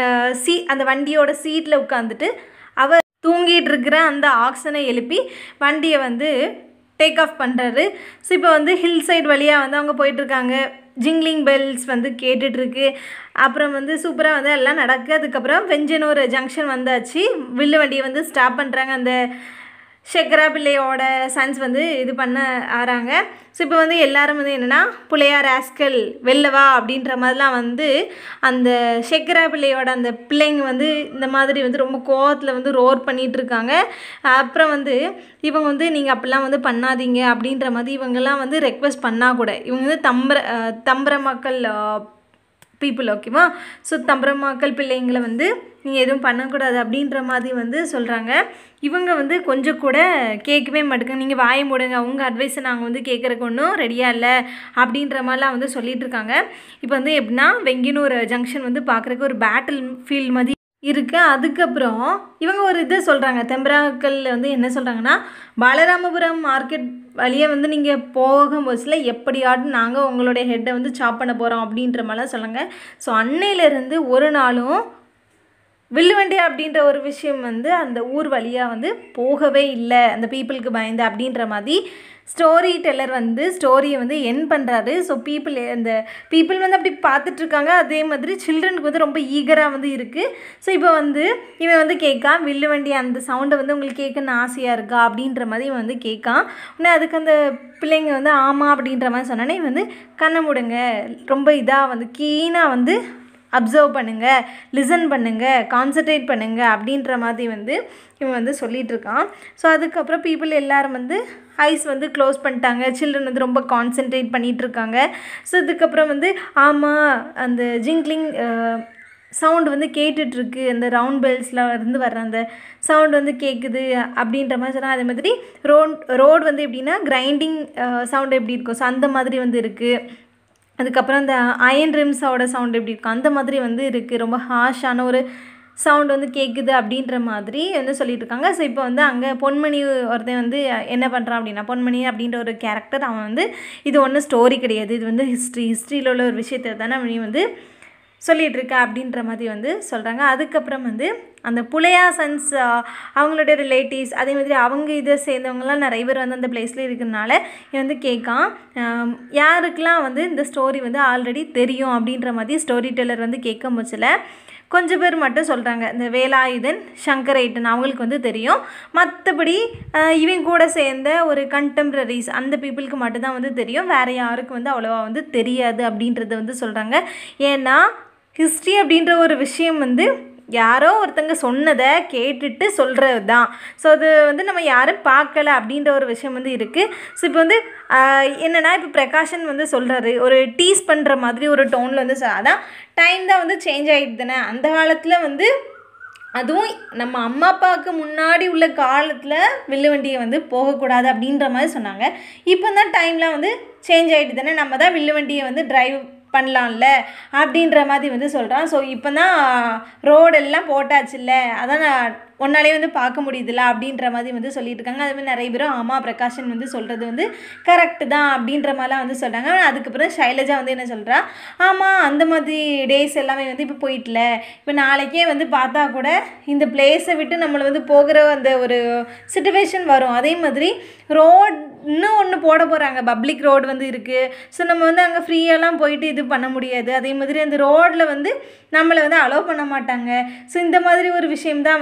சீ அந்த வண்டியோட சீட்டில் உட்காந்துட்டு அவர் தூங்கிட்டு இருக்கிற அந்த ஆக்சனை எழுப்பி வண்டியை வந்து டேக் ஆஃப் பண்ணுறாரு ஸோ இப்போ வந்து ஹில் சைடு வழியாக வந்து அவங்க போயிட்டுருக்காங்க ஜிங்லிங் பெல்ஸ் வந்து கேட்டுட்ருக்கு அப்புறம் வந்து சூப்பராக வந்து எல்லாம் நடக்கு அதுக்கப்புறம் வெஞ்சனூர் ஜங்ஷன் வந்தாச்சு வில்லு வண்டியை வந்து ஸ்டாப் பண்ணுறாங்க அந்த ஷெக்கரா பிள்ளையோட சன்ஸ் வந்து இது பண்ண ஆறாங்க ஸோ இப்போ வந்து எல்லாரும் வந்து என்னென்னா புள்ளையார் ஆஸ்கல் வெல்லவா அப்படின்ற மாதிரிலாம் வந்து அந்த ஷெக்கரா பிள்ளையோட அந்த பிள்ளைங்க வந்து இந்த மாதிரி வந்து ரொம்ப கோவத்தில் வந்து ரோர் பண்ணிகிட்டு இருக்காங்க அப்புறம் வந்து இவங்க வந்து நீங்கள் அப்படிலாம் வந்து பண்ணாதீங்க அப்படின்ற மாதிரி இவங்கெல்லாம் வந்து ரெக்வஸ்ட் பண்ணால் கூட இவங்க வந்து தம்பர தம்பர மக்கள் பீப்புள் ஓகேவா ஸோ தம்பரமாக்கல் பிள்ளைங்களை வந்து நீங்கள் எதுவும் பண்ணக்கூடாது அப்படின்ற மாதிரி வந்து சொல்கிறாங்க இவங்க வந்து கொஞ்சம் கூட கேட்கவே மாட்டேங்க நீங்கள் வாய மூடுங்க உங்கள் அட்வைஸை நாங்கள் வந்து கேட்குறக்கு ஒன்றும் ரெடியாக இல்லை அப்படின்ற மாதிரிலாம் வந்து சொல்லிட்டு இருக்காங்க இப்போ வந்து எப்படின்னா வெங்கினூர் ஜங்ஷன் வந்து பார்க்குறக்கு ஒரு பேட்டில் ஃபீல்ட் மாதிரி இருக்குது அதுக்கப்புறம் இவங்க ஒரு இதை சொல்கிறாங்க தெம்பராக்கள் வந்து என்ன சொல்கிறாங்கன்னா பாலராமபுரம் மார்க்கெட் வழியே வந்து நீங்கள் போகும்போதுல எப்படியாட்டும் நாங்கள் உங்களுடைய ஹெட்டை வந்து சாப் பண்ண போகிறோம் அப்படின்ற மாதிரிலாம் சொல்லுங்க ஸோ அன்னையிலேருந்து ஒரு நாளும் வில்லுவண்டி அப்படின்ற ஒரு விஷயம் வந்து அந்த ஊர் வழியாக வந்து போகவே இல்லை அந்த பீப்புளுக்கு பயந்து அப்படின்ற மாதிரி ஸ்டோரி டெல்லர் வந்து ஸ்டோரியை வந்து என் பண்ணுறாரு ஸோ பீப்புள் அந்த பீப்புள் வந்து அப்படி பார்த்துட்ருக்காங்க அதே மாதிரி சில்ட்ரனுக்கு வந்து ரொம்ப ஈகராக வந்து இருக்குது ஸோ இப்போ வந்து இவன் வந்து கேட்கான் வில்லு வண்டி அந்த சவுண்டை வந்து உங்களுக்கு கேட்கணும்னு ஆசையாக இருக்கா அப்படின்ற மாதிரி இவன் வந்து கேட்கான் உடனே அதுக்கு அந்த பிள்ளைங்க வந்து ஆமாம் அப்படின்ற மாதிரி சொன்னோன்னே இவன் வந்து கண்ணை மூடுங்க ரொம்ப இதாக வந்து கீனாக வந்து அப்சர்வ் பண்ணுங்கள் லிசன் பண்ணுங்கள் கான்சன்ட்ரேட் பண்ணுங்கள் அப்படின்ற மாதிரி வந்து இவன் வந்து சொல்லிகிட்டு இருக்கான் ஸோ அதுக்கப்புறம் பீப்புள் எல்லாரும் வந்து ஐஸ் வந்து க்ளோஸ் பண்ணிட்டாங்க சில்ட்ரன் வந்து ரொம்ப கான்சென்ட்ரேட் பண்ணிகிட்டு இருக்காங்க ஸோ இதுக்கப்புறம் வந்து ஆமாம் அந்த ஜிங்க்லிங் சவுண்ட் வந்து கேட்டுட்ருக்கு அந்த ரவுண்ட் பெல்ஸில் இருந்து வர்ற அந்த சவுண்ட் வந்து கேட்குது அப்படின்ற மாதிரி சொன்னால் அதே மாதிரி ரோட் ரோடு வந்து எப்படின்னா கிரைண்டிங் சவுண்ட் எப்படி இருக்கும் ஸோ அந்த மாதிரி வந்து இருக்குது அதுக்கப்புறம் அந்த அயன் ரிம்ஸோட சவுண்ட் எப்படி இருக்கும் அந்த மாதிரி வந்து இருக்குது ரொம்ப ஹாஷான ஒரு சவுண்ட் வந்து கேட்குது அப்படின்ற மாதிரி வந்து சொல்லிட்டு இருக்காங்க ஸோ இப்போ வந்து அங்கே பொன்மணி ஒருத்தன் வந்து என்ன பண்ணுறான் அப்படின்னா பொன்மணி அப்படின்ற ஒரு கேரக்டர் அவன் வந்து இது ஒன்றும் ஸ்டோரி கிடையாது இது வந்து ஹிஸ்ட்ரி ஹிஸ்ட்ரியில் உள்ள ஒரு விஷயத்தை தானே அவன் வந்து சொல்லிகிட்டு இருக்கா அப்படின்ற மாதிரி வந்து சொல்கிறாங்க அதுக்கப்புறம் வந்து அந்த புலையா சன்ஸ் அவங்களுடைய ரிலேட்டிவ்ஸ் அதே மாதிரி அவங்க இதை சேர்ந்தவங்கலாம் நிறைய பேர் வந்து அந்த பிளேஸில் இருக்கிறனால இவன் வந்து கேட்கான் யாருக்கெல்லாம் வந்து இந்த ஸ்டோரி வந்து ஆல்ரெடி தெரியும் அப்படின்ற மாதிரி ஸ்டோரி டெல்லர் வந்து கேட்க முச்சில் கொஞ்சம் பேர் மட்டும் சொல்கிறாங்க இந்த வேலாயுதன் சங்கரைட்டன் அவங்களுக்கு வந்து தெரியும் மற்றபடி இவன் கூட சேர்ந்த ஒரு கண்டெம்ப்ரரிஸ் அந்த பீப்புளுக்கு மட்டும்தான் வந்து தெரியும் வேறு யாருக்கும் வந்து அவ்வளோவா வந்து தெரியாது அப்படின்றத வந்து சொல்கிறாங்க ஏன்னா ஹிஸ்ட்ரி அப்படின்ற ஒரு விஷயம் வந்து யாரோ ஒருத்தங்க சொன்னதை கேட்டுட்டு சொல்கிறது தான் ஸோ அது வந்து நம்ம யாரும் பார்க்கல அப்படின்ற ஒரு விஷயம் வந்து இருக்குது ஸோ இப்போ வந்து என்னென்னா இப்போ பிரகாஷன் வந்து சொல்கிறாரு ஒரு டீஸ் பண்ணுற மாதிரி ஒரு டோனில் வந்து அதான் டைம் தான் வந்து சேஞ்ச் ஆகிட்டு தானே அந்த காலத்தில் வந்து அதுவும் நம்ம அம்மா அப்பாவுக்கு முன்னாடி உள்ள காலத்தில் வில்லு வண்டியை வந்து போகக்கூடாது அப்படின்ற மாதிரி சொன்னாங்க இப்போ தான் டைம்லாம் வந்து சேஞ்ச் ஆகிட்டு தானே நம்ம தான் வில்லு வண்டியை வந்து டிரைவ் பண்ணலாம்ல அப்படின்ற மாதிரி வந்து சொல்கிறான் ஸோ இப்போ தான் ரோடெல்லாம் போட்டாச்சுல்ல அதான் நான் ஒன்னாலே வந்து பார்க்க முடியுதுல்ல அப்படின்ற மாதிரி வந்து சொல்லிட்டு இருக்காங்க அதே மாதிரி நிறைய பேரும் ஆமாம் பிரகாஷன் வந்து சொல்கிறது வந்து கரெக்டு தான் அப்படின்ற மாதிரிலாம் வந்து சொல்கிறாங்க அதுக்கப்புறம் ஷைலஜா வந்து என்ன சொல்கிறா ஆமாம் அந்த மாதிரி டேஸ் எல்லாமே வந்து இப்போ போயிட்டல இப்போ நாளைக்கே வந்து பார்த்தா கூட இந்த பிளேஸை விட்டு நம்மளை வந்து போகிற அந்த ஒரு சுச்சுவேஷன் வரும் அதே மாதிரி ரோட் இன்னும் ஒன்று போட போகிறாங்க பப்ளிக் ரோடு வந்து இருக்குது ஸோ நம்ம வந்து அங்கே ஃப்ரீயெல்லாம் போயிட்டு இது பண்ண முடியாது அதே மாதிரி அந்த ரோட்டில் வந்து நம்மளை வந்து அலோவ் பண்ண மாட்டாங்க ஸோ இந்த மாதிரி ஒரு விஷயம் தான் வந்து இருக்குது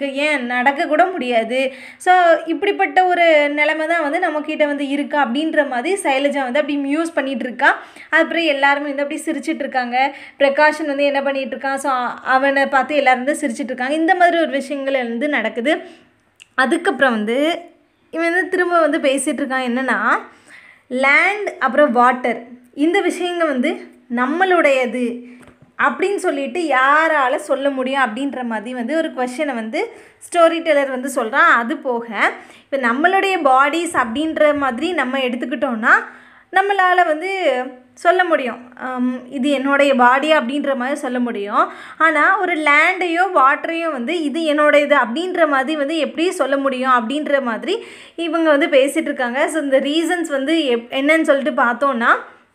ஏன் நடக்க கூட முடியாது ஸோ இப்படிப்பட்ட ஒரு நிலைமை தான் வந்து நம்மக்கிட்ட வந்து இருக்கா அப்படின்ற மாதிரி சைலஜா வந்து அப்படி மியூஸ் பண்ணிகிட்டு இருக்கா அப்புறம் எல்லாருமே வந்து அப்படி சிரிச்சிட்டு இருக்காங்க பிரகாஷன் வந்து என்ன பண்ணிட்டு இருக்கான் ஸோ அவனை பார்த்து எல்லாரும் வந்து சிரிச்சிட்டு இருக்காங்க இந்த மாதிரி ஒரு விஷயங்கள் வந்து நடக்குது அதுக்கப்புறம் வந்து இவன் வந்து திரும்ப வந்து பேசிகிட்டு இருக்கான் என்னென்னா லேண்ட் அப்புறம் வாட்டர் இந்த விஷயங்கள் வந்து நம்மளுடையது அப்படின்னு சொல்லிட்டு யாரால் சொல்ல முடியும் அப்படின்ற மாதிரி வந்து ஒரு கொஷனை வந்து ஸ்டோரி டெல்லர் வந்து சொல்கிறான் அது போக இப்போ நம்மளுடைய பாடிஸ் அப்படின்ற மாதிரி நம்ம எடுத்துக்கிட்டோம்னா நம்மளால் வந்து சொல்ல முடியும் ஆம், இது என்னுடைய பாடி அப்படின்ற மாதிரி சொல்ல முடியும் ஆனால் ஒரு லேண்டையோ வாட்டரையோ வந்து இது என்னோடது அப்படின்ற மாதிரி வந்து எப்படி சொல்ல முடியும் அப்படின்ற மாதிரி இவங்க வந்து பேசிகிட்டு இருக்காங்க ஸோ இந்த ரீசன்ஸ் வந்து எப் என்னன்னு சொல்லிட்டு பார்த்தோன்னா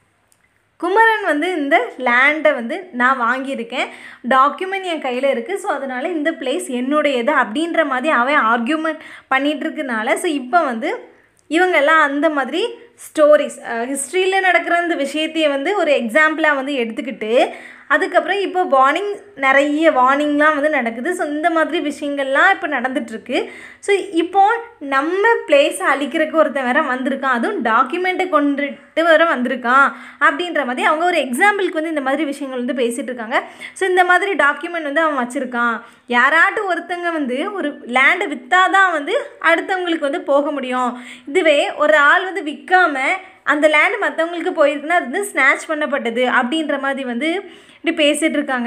குமரன் வந்து இந்த லேண்டை வந்து நான் வாங்கியிருக்கேன் டாக்குமெண்ட் என் கையில் இருக்குது ஸோ அதனால் இந்த பிளேஸ் என்னுடையது அப்படின்ற மாதிரி அவன் ஆர்கியூமெண்ட் பண்ணிகிட்டு இருக்கனால ஸோ இப்போ வந்து இவங்கெல்லாம் அந்த மாதிரி ஸ்டோரிஸ் ஹிஸ்ட்ரியில் நடக்கிற அந்த விஷயத்தையே வந்து ஒரு எக்ஸாம்பிளாக வந்து எடுத்துக்கிட்டு அதுக்கப்புறம் இப்போ வார்னிங் நிறைய வார்னிங்லாம் வந்து நடக்குது ஸோ இந்த மாதிரி விஷயங்கள்லாம் இப்போ நடந்துட்டுருக்கு ஸோ இப்போ நம்ம பிளேஸை அழிக்கிறதுக்கு ஒருத்தன் வேற வந்திருக்கான் அதுவும் டாக்குமெண்ட்டை கொண்டுட்டு வர வந்திருக்கான் அப்படின்ற மாதிரி அவங்க ஒரு எக்ஸாம்பிளுக்கு வந்து இந்த மாதிரி விஷயங்கள் வந்து பேசிகிட்டு இருக்காங்க ஸோ இந்த மாதிரி டாக்குமெண்ட் வந்து அவன் வச்சுருக்கான் யாராட்டும் ஒருத்தங்க வந்து ஒரு லேண்டை விற்றாதான் வந்து அடுத்தவங்களுக்கு வந்து போக முடியும் இதுவே ஒரு ஆள் வந்து விற்காம அந்த லேண்டு மற்றவங்களுக்கு போயிருக்குன்னா அது வந்து ஸ்நாச் பண்ணப்பட்டது அப்படின்ற மாதிரி வந்து இப்படி பேசிகிட்டு இருக்காங்க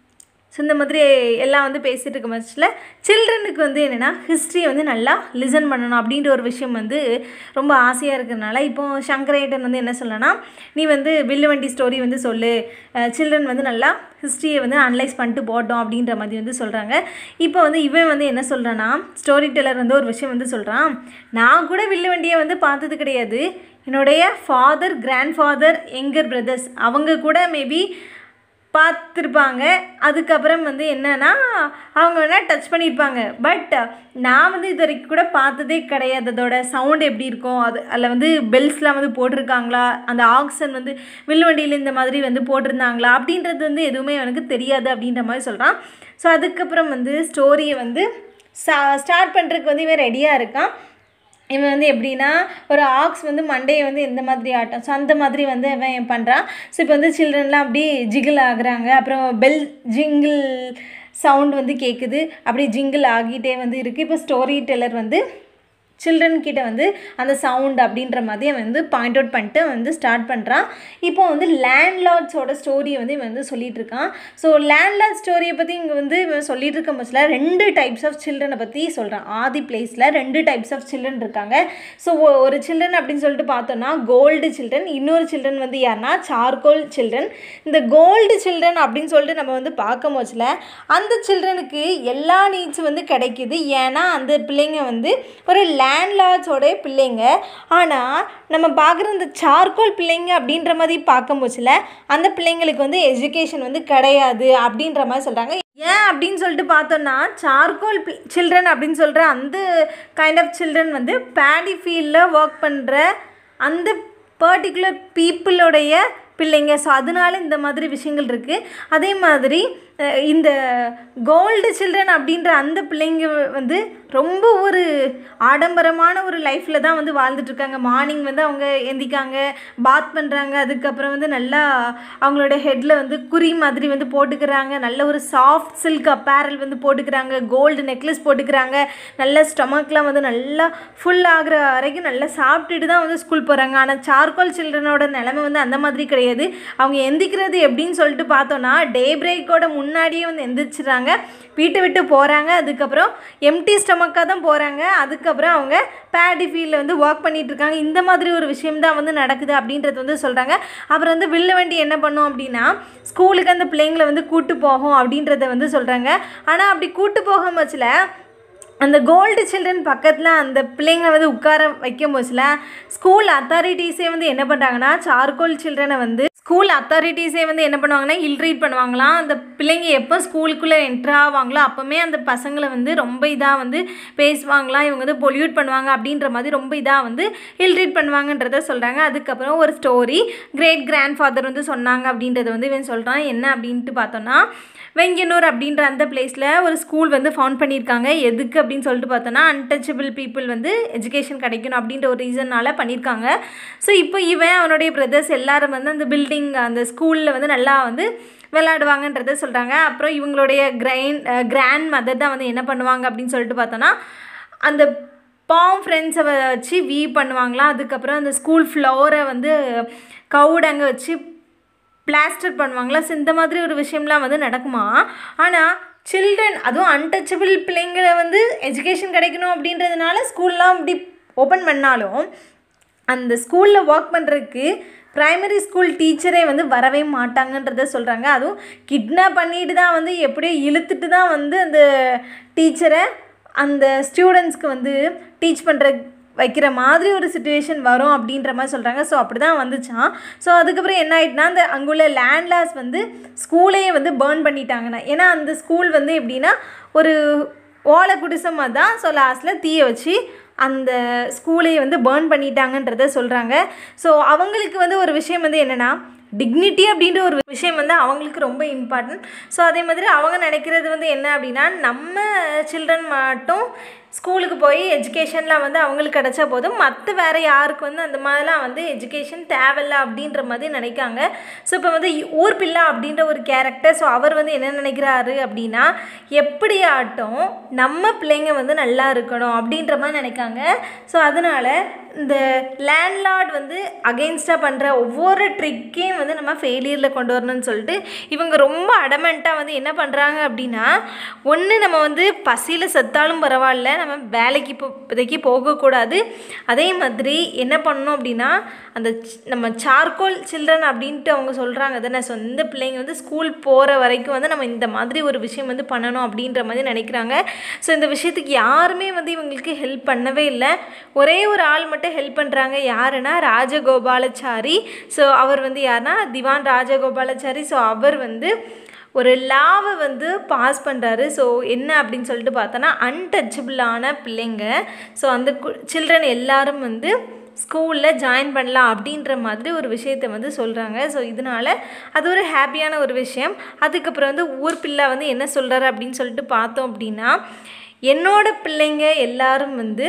ஸோ இந்த மாதிரி எல்லாம் வந்து பேசிகிட்டு இருக்க பட்சத்தில் சில்ட்ரனுக்கு வந்து என்னென்னா ஹிஸ்ட்ரியை வந்து நல்லா லிசன் பண்ணணும் அப்படின்ற ஒரு விஷயம் வந்து ரொம்ப ஆசையாக இருக்கிறதுனால இப்போ சங்கரேட்டன் வந்து என்ன சொல்லனா நீ வந்து வில்லுவண்டி ஸ்டோரி வந்து சொல்லு சில்ட்ரன் வந்து நல்லா ஹிஸ்ட்ரியை வந்து அனலைஸ் பண்ணிட்டு போட்டோம் அப்படின்ற மாதிரி வந்து சொல்கிறாங்க இப்போ வந்து இவன் வந்து என்ன சொல்கிறான்னா ஸ்டோரி டெல்லர் வந்து ஒரு விஷயம் வந்து சொல்கிறான் நான் கூட வில்லுவண்டியை வந்து பார்த்தது கிடையாது என்னுடைய ஃபாதர் கிராண்ட் ஃபாதர் எங்கர் பிரதர்ஸ் அவங்க கூட மேபி பார்த்துருப்பாங்க அதுக்கப்புறம் வந்து என்னன்னா அவங்க வேணால் டச் பண்ணியிருப்பாங்க பட் நான் வந்து இது வரைக்கும் கூட பார்த்ததே கிடையாது அதோட சவுண்ட் எப்படி இருக்கும் அது அதில் வந்து பெல்ஸ்லாம் வந்து போட்டிருக்காங்களா அந்த ஆக்சன் வந்து வில்வண்டியில் இந்த மாதிரி வந்து போட்டிருந்தாங்களா அப்படின்றது வந்து எதுவுமே எனக்கு தெரியாது அப்படின்ற மாதிரி சொல்கிறான் ஸோ அதுக்கப்புறம் வந்து ஸ்டோரியை வந்து ஸ்டார்ட் பண்ணுறதுக்கு வந்து இவன் ரெடியாக இருக்கான் இவன் வந்து எப்படின்னா ஒரு ஆக்ஸ் வந்து மண்டையை வந்து இந்த மாதிரி ஆட்டம் ஸோ அந்த மாதிரி வந்து அவன் பண்ணுறான் ஸோ இப்போ வந்து சில்ட்ரன்லாம் அப்படி ஜிகிள் ஆகுறாங்க அப்புறம் பெல் ஜிங்கிள் சவுண்ட் வந்து கேட்குது அப்படி ஜிங்கிள் ஆகிட்டே வந்து இருக்குது இப்போ ஸ்டோரி டெல்லர் வந்து சில்ட்ரன் கிட்ட வந்து அந்த சவுண்ட் அப்படின்ற மாதிரி அவன் வந்து பாயிண்ட் அவுட் பண்ணிட்டு அவன் வந்து ஸ்டார்ட் பண்ணுறான் இப்போ வந்து லேண்ட்லார்ட்ஸோட ஸ்டோரியை வந்து இவன் வந்து சொல்லிட்டு இருக்கான் ஸோ லேண்ட்லார்ட் ஸ்டோரியை பற்றி இங்கே வந்து இவன் சொல்லிட்டு இருக்க பட்சத்தில் ரெண்டு டைப்ஸ் ஆஃப் சில்ட்ரனை பற்றி சொல்கிறான் ஆதி பிளேஸில் ரெண்டு டைப்ஸ் ஆஃப் சில்ட்ரன் இருக்காங்க ஸோ ஒரு சில்ட்ரன் அப்படின்னு சொல்லிட்டு பார்த்தோன்னா கோல்டு சில்ட்ரன் இன்னொரு சில்ட்ரன் வந்து யாருன்னா சார்கோல் சில்ட்ரன் இந்த கோல்டு சில்ட்ரன் அப்படின்னு சொல்லிட்டு நம்ம வந்து பார்க்கும் போச்சில் அந்த சில்ட்ரனுக்கு எல்லா நீட்ஸ் வந்து கிடைக்குது ஏன்னா அந்த பிள்ளைங்க வந்து ஒரு லேண்ட்லார்ட்ஸோட பிள்ளைங்க ஆனால் நம்ம பார்க்குற இந்த சார்கோல் பிள்ளைங்க அப்படின்ற மாதிரி பார்க்கும் போச்சில் அந்த பிள்ளைங்களுக்கு வந்து எஜுகேஷன் வந்து கிடையாது அப்படின்ற மாதிரி சொல்கிறாங்க ஏன் அப்படின்னு சொல்லிட்டு பார்த்தோன்னா சார்கோல் சில்ட்ரன் அப்படின்னு சொல்கிற அந்த கைண்ட் ஆஃப் சில்ட்ரன் வந்து பேடி ஃபீல்டில் ஒர்க் பண்ணுற அந்த பர்டிகுலர் பீப்புளுடைய பிள்ளைங்க ஸோ அதனால இந்த மாதிரி விஷயங்கள் இருக்குது அதே மாதிரி அஹ், இந்த கோல்டு சில்ட்ரன் அப்படின்ற அந்த பிள்ளைங்க வந்து ரொம்ப ஒரு ஆடம்பரமான ஒரு லைஃப்பில் தான் வந்து வாழ்ந்துட்டுருக்காங்க மார்னிங் வந்து அவங்க எந்திக்காங்க பாத் பண்ணுறாங்க அதுக்கப்புறம் வந்து நல்லா அவங்களோட ஹெட்டில் வந்து குறி மாதிரி வந்து போட்டுக்கிறாங்க நல்ல ஒரு சாஃப்ட் சில்க் அப்பேரல் வந்து போட்டுக்கிறாங்க கோல்டு நெக்லஸ் போட்டுக்கிறாங்க நல்ல ஸ்டொமக்லாம் வந்து நல்லா ஃபுல் ஆகுற வரைக்கும் நல்லா சாப்பிட்டுட்டு தான் வந்து ஸ்கூல் போகிறாங்க ஆனால் சார்கோல் சில்ட்ரனோட நிலைமை வந்து அந்த மாதிரி கிடையாது அவங்க எந்திக்கிறது எப்படின்னு சொல்லிட்டு பார்த்தோன்னா டே பிரேக்கோட முன்னாடியே வந்து எந்திரிச்சிடுறாங்க வீட்டை விட்டு போகிறாங்க அதுக்கப்புறம் எம்டி ஸ்டொமக்காக தான் போகிறாங்க அதுக்கப்புறம் அவங்க பேடி ஃபீல்டில் வந்து ஒர்க் பண்ணிட்டு இருக்காங்க இந்த மாதிரி ஒரு விஷயம் தான் வந்து நடக்குது அப்படின்றது வந்து சொல்கிறாங்க அப்புறம் வந்து வில்லு வண்டி என்ன பண்ணும் அப்படின்னா ஸ்கூலுக்கு அந்த பிள்ளைங்களை வந்து கூட்டு போகும் அப்படின்றத வந்து சொல்கிறாங்க ஆனால் அப்படி கூட்டு போகும் பட்சத்தில் அந்த கோல்டு சில்ட்ரன் பக்கத்தில் அந்த பிள்ளைங்களை வந்து உட்கார வைக்கும் போச்சுல ஸ்கூல் அத்தாரிட்டிஸே வந்து என்ன பண்ணுறாங்கன்னா சார்கோல் சில்ட்ரனை வந்து ஸ்கூல் அத்தாரிட்டிஸே வந்து என்ன பண்ணுவாங்கன்னா இல் ரீட் பண்ணுவாங்களாம் அந்த பிள்ளைங்க எப்போ ஸ்கூலுக்குள்ளே என்ட்ரு ஆவாங்களோ அப்போவுமே அந்த பசங்களை வந்து ரொம்ப இதாக வந்து பேசுவாங்களாம் இவங்க வந்து பொல்யூட் பண்ணுவாங்க அப்படின்ற மாதிரி ரொம்ப இதாக வந்து இல் ரீட் பண்ணுவாங்கன்றத சொல்கிறாங்க அதுக்கப்புறம் ஒரு ஸ்டோரி கிரேட் கிராண்ட் ஃபாதர் வந்து சொன்னாங்க அப்படின்றத வந்து இவன் சொல்கிறான் என்ன அப்படின்ட்டு பார்த்தோன்னா வெங்கனூர் அப்படின்ற அந்த பிளேஸில் ஒரு ஸ்கூல் வந்து ஃபவுண்ட் பண்ணியிருக்காங்க எதுக்கு அப்படின்னு சொல்லிட்டு பார்த்தோன்னா அன்டச்சபிள் பீப்புள் வந்து எஜுகேஷன் கிடைக்கணும் அப்படின்ற ஒரு ரீசனால் பண்ணியிருக்காங்க ஸோ இப்போ இவன் அவனுடைய பிரதர்ஸ் எல்லாரும் வந்து அந்த பில்டிங் அந்த ஸ்கூலில் வந்து நல்லா வந்து விளையாடுவாங்கன்றத சொல்கிறாங்க அப்புறம் இவங்களுடைய கிரைண்ட் கிராண்ட் மதர் தான் வந்து என்ன பண்ணுவாங்க அப்படின்னு சொல்லிட்டு பார்த்தோன்னா அந்த பாம் ஃப்ரெண்ட்ஸை வச்சு வீ பண்ணுவாங்களாம் அதுக்கப்புறம் அந்த ஸ்கூல் ஃப்ளோரை வந்து கவுடங்க வச்சு பிளாஸ்டர் பண்ணுவாங்களா ஸோ இந்த மாதிரி ஒரு விஷயம்லாம் வந்து நடக்குமா ஆனால் சில்ட்ரன் அதுவும் அன்டச்சபிள் பிள்ளைங்களை வந்து எஜுகேஷன் கிடைக்கணும் அப்படின்றதுனால ஸ்கூல்லாம் இப்படி ஓப்பன் பண்ணாலும் அந்த ஸ்கூலில் ஒர்க் பண்ணுறதுக்கு ப்ரைமரி ஸ்கூல் டீச்சரே வந்து வரவே மாட்டாங்கன்றத சொல்கிறாங்க அதுவும் கிட்னாப் பண்ணிட்டு தான் வந்து எப்படியோ இழுத்துட்டு தான் வந்து அந்த டீச்சரை அந்த ஸ்டூடெண்ட்ஸ்க்கு வந்து டீச் பண்ணுற வைக்கிற மாதிரி ஒரு சுச்சுவேஷன் வரும் அப்படின்ற மாதிரி சொல்கிறாங்க ஸோ அப்படி தான் வந்துச்சான் ஸோ அதுக்கப்புறம் என்ன ஆயிட்டுனா அந்த அங்குள்ள லேண்ட்லாஸ் வந்து ஸ்கூலையே வந்து பேர்ன் பண்ணிட்டாங்கண்ணா ஏன்னா அந்த ஸ்கூல் வந்து எப்படின்னா ஒரு ஓலை குடிசை தான் ஸோ லாஸ்ட்டில் தீயை வச்சு அந்த ஸ்கூலையை வந்து பேர்ன் பண்ணிட்டாங்கன்றத சொல்கிறாங்க ஸோ அவங்களுக்கு வந்து ஒரு விஷயம் வந்து என்னென்னா டிக்னிட்டி அப்படின்ற ஒரு விஷயம் வந்து அவங்களுக்கு ரொம்ப இம்பார்ட்டன்ட் ஸோ அதே மாதிரி அவங்க நினைக்கிறது வந்து என்ன அப்படின்னா நம்ம சில்ட்ரன் மட்டும் ஸ்கூலுக்கு போய் எஜுகேஷன்லாம் வந்து அவங்களுக்கு கிடச்சா போதும் மற்ற வேறு யாருக்கு வந்து அந்த மாதிரிலாம் வந்து எஜுகேஷன் தேவையில்ல அப்படின்ற மாதிரி நினைக்காங்க ஸோ இப்போ வந்து ஊர் பிள்ளை அப்படின்ற ஒரு கேரக்டர் ஸோ அவர் வந்து என்ன நினைக்கிறாரு அப்படின்னா எப்படி ஆட்டும் நம்ம பிள்ளைங்க வந்து நல்லா இருக்கணும் அப்படின்ற மாதிரி நினைக்காங்க ஸோ அதனால் இந்த லேண்ட்லார்ட் வந்து அகெயின்ஸ்டாக பண்ணுற ஒவ்வொரு ட்ரிக்கையும் வந்து நம்ம ஃபெயிலியரில் கொண்டு வரணும்னு சொல்லிட்டு இவங்க ரொம்ப அடமெண்ட்டாக வந்து என்ன பண்ணுறாங்க அப்படின்னா ஒன்று நம்ம வந்து பசியில் செத்தாலும் பரவாயில்ல நம்ம வேலைக்கு இப்போ இப்போதைக்கு போகக்கூடாது அதே மாதிரி என்ன பண்ணணும் அப்படின்னா அந்த ச்- நம்ம சார்கோல் சில்ட்ரன் அப்படின்ட்டு அவங்க சொல்கிறாங்க தானே ஸோ இந்த பிள்ளைங்க வந்து ஸ்கூல் போகிற வரைக்கும் வந்து நம்ம இந்த மாதிரி ஒரு விஷயம் வந்து பண்ணணும் அப்படின்ற மாதிரி நினைக்கிறாங்க ஸோ இந்த விஷயத்துக்கு யாருமே வந்து இவங்களுக்கு ஹெல்ப் பண்ணவே இல்லை ஒரே ஒரு ஆள் மட்டும் ஹெல்ப் பண்ணுறாங்க யாருன்னா ராஜகோபாலாச்சாரி ஸோ அவர் வந்து யாருன்னா திவான் ராஜகோபாலாச்சாரி ஸோ அவர் வந்து ஒரு லாவை வந்து பாஸ் பண்ணுறாரு ஸோ என்ன அப்படின்னு சொல்லிட்டு பார்த்தோன்னா அன்டச்சபிளான பிள்ளைங்க ஸோ அந்த சில்ட்ரன் எல்லாரும் வந்து ஸ்கூலில் ஜாயின் பண்ணலாம் அப்படின்ற மாதிரி ஒரு விஷயத்தை வந்து சொல்கிறாங்க ஸோ இதனால் அது ஒரு ஹாப்பியான ஒரு விஷயம் அதுக்கப்புறம் வந்து ஊர் பிள்ளை வந்து என்ன சொல்கிறாரு அப்படின்னு சொல்லிட்டு பார்த்தோம் அப்படின்னா என்னோட பிள்ளைங்க எல்லாரும் வந்து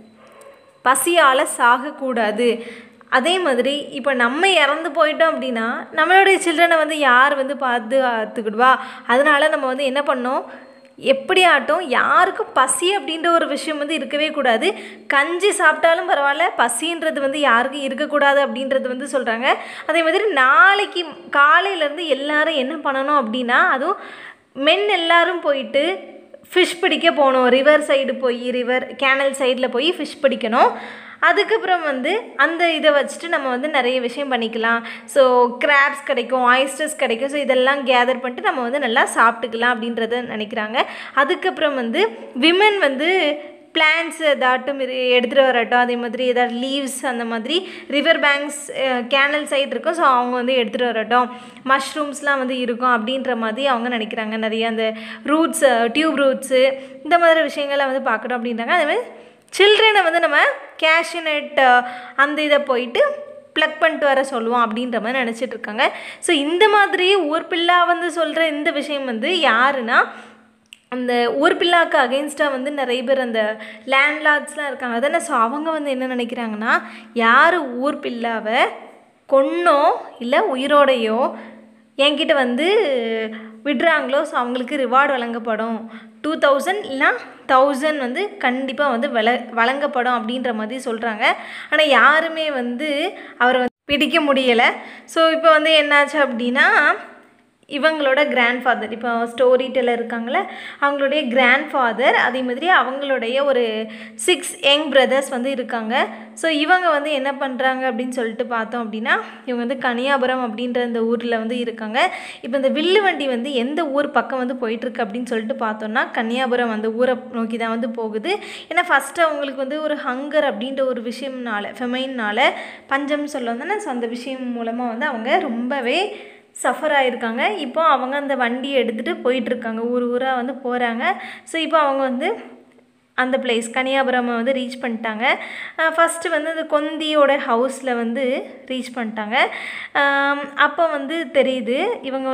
பசியால் சாகக்கூடாது அதே மாதிரி இப்போ நம்ம இறந்து போயிட்டோம் அப்படின்னா நம்மளுடைய சில்ட்ரனை வந்து யார் வந்து பாதுகாத்துக்கிடுவா அதனால நம்ம வந்து என்ன பண்ணோம் எப்படி ஆட்டும் யாருக்கும் பசி அப்படின்ற ஒரு விஷயம் வந்து இருக்கவே கூடாது கஞ்சி சாப்பிட்டாலும் பரவாயில்ல பசின்றது வந்து யாருக்கும் இருக்கக்கூடாது அப்படின்றது வந்து சொல்கிறாங்க அதே மாதிரி நாளைக்கு காலையிலேருந்து எல்லாரும் என்ன பண்ணணும் அப்படின்னா அதுவும் மென் எல்லாரும் போயிட்டு ஃபிஷ் பிடிக்க போகணும் ரிவர் சைடு போய் ரிவர் கேனல் சைடில் போய் ஃபிஷ் பிடிக்கணும் அதுக்கப்புறம் வந்து அந்த இதை வச்சுட்டு நம்ம வந்து நிறைய விஷயம் பண்ணிக்கலாம் ஸோ கிராப்ஸ் கிடைக்கும் ஆயிஸ்டர்ஸ் கிடைக்கும் ஸோ இதெல்லாம் கேதர் பண்ணிட்டு நம்ம வந்து நல்லா சாப்பிட்டுக்கலாம் அப்படின்றத நினைக்கிறாங்க அதுக்கப்புறம் வந்து விமன் வந்து பிளான்ஸ் ஏதாட்டும் இரு எடுத்துகிட்டு வரட்டும் அதே மாதிரி ஏதாவது லீவ்ஸ் அந்த மாதிரி ரிவர் பேங்க்ஸ் கேனல் சைடு இருக்கும் ஸோ அவங்க வந்து எடுத்துகிட்டு வரட்டும் மஷ்ரூம்ஸ்லாம் வந்து இருக்கும் அப்படின்ற மாதிரி அவங்க நினைக்கிறாங்க நிறைய அந்த ரூட்ஸ் டியூப் ரூட்ஸு இந்த மாதிரி விஷயங்களை வந்து பார்க்கணும் அப்படின்றாங்க அதே மாதிரி சில்ட்ரனை வந்து நம்ம கேஷ்யூநட் அந்த இதை போயிட்டு ப்ளக் பண்ணிட்டு வர சொல்லுவோம் அப்படின்ற மாதிரி நினச்சிட்டு இருக்காங்க ஸோ இந்த மாதிரி ஊர் பிள்ளா வந்து சொல்கிற இந்த விஷயம் வந்து யாருன்னா அந்த ஊர் பிள்ளாக்கு அகெயின்ஸ்டாக வந்து நிறைய பேர் அந்த லேண்ட்லார்ட்ஸ்லாம் இருக்காங்க அதானே ஸோ அவங்க வந்து என்ன நினைக்கிறாங்கன்னா யார் ஊர் பிள்ளாவை கொன்னோ இல்லை உயிரோடையோ என்கிட்ட வந்து விடுறாங்களோ ஸோ அவங்களுக்கு ரிவார்டு வழங்கப்படும் டூ தௌசண்ட் இல்லைனா தௌசண்ட் வந்து கண்டிப்பாக வந்து வழ வழங்கப்படும் அப்படின்ற மாதிரி சொல்கிறாங்க ஆனால் யாருமே வந்து அவரை வந்து பிடிக்க முடியலை ஸோ இப்போ வந்து என்னாச்சு அப்படின்னா இவங்களோட கிராண்ட் ஃபாதர் இப்போ ஸ்டோரி டெல்லர் இருக்காங்களே அவங்களுடைய கிராண்ட் ஃபாதர் அதே மாதிரி அவங்களுடைய ஒரு சிக்ஸ் யங் பிரதர்ஸ் வந்து இருக்காங்க ஸோ இவங்க வந்து என்ன பண்ணுறாங்க அப்படின்னு சொல்லிட்டு பார்த்தோம் அப்படின்னா இவங்க வந்து கனியாபுரம் அப்படின்ற இந்த ஊரில் வந்து இருக்காங்க இப்போ இந்த வில்லு வண்டி வந்து எந்த ஊர் பக்கம் வந்து போயிட்டுருக்கு அப்படின்னு சொல்லிட்டு பார்த்தோம்னா கன்னியாபுரம் அந்த ஊரை நோக்கி தான் வந்து போகுது ஏன்னா ஃபஸ்ட்டு அவங்களுக்கு வந்து ஒரு ஹங்கர் அப்படின்ற ஒரு விஷயம்னால ஃபெமைன்னால பஞ்சம் சொல்ல வந்தோன்னா ஸோ அந்த விஷயம் மூலமாக வந்து அவங்க ரொம்பவே சஃபர் ஆகிருக்காங்க இப்போ அவங்க அந்த வண்டியை எடுத்துகிட்டு போயிட்டுருக்காங்க ஊர் ஊராக வந்து போகிறாங்க ஸோ இப்போ அவங்க வந்து அந்த பிளேஸ் கன்னியாபுரம் வந்து ரீச் பண்ணிட்டாங்க ஃபஸ்ட்டு வந்து அந்த கொந்தியோட ஹவுஸில் வந்து ரீச் பண்ணிட்டாங்க அப்போ வந்து தெரியுது இவங்க வந்து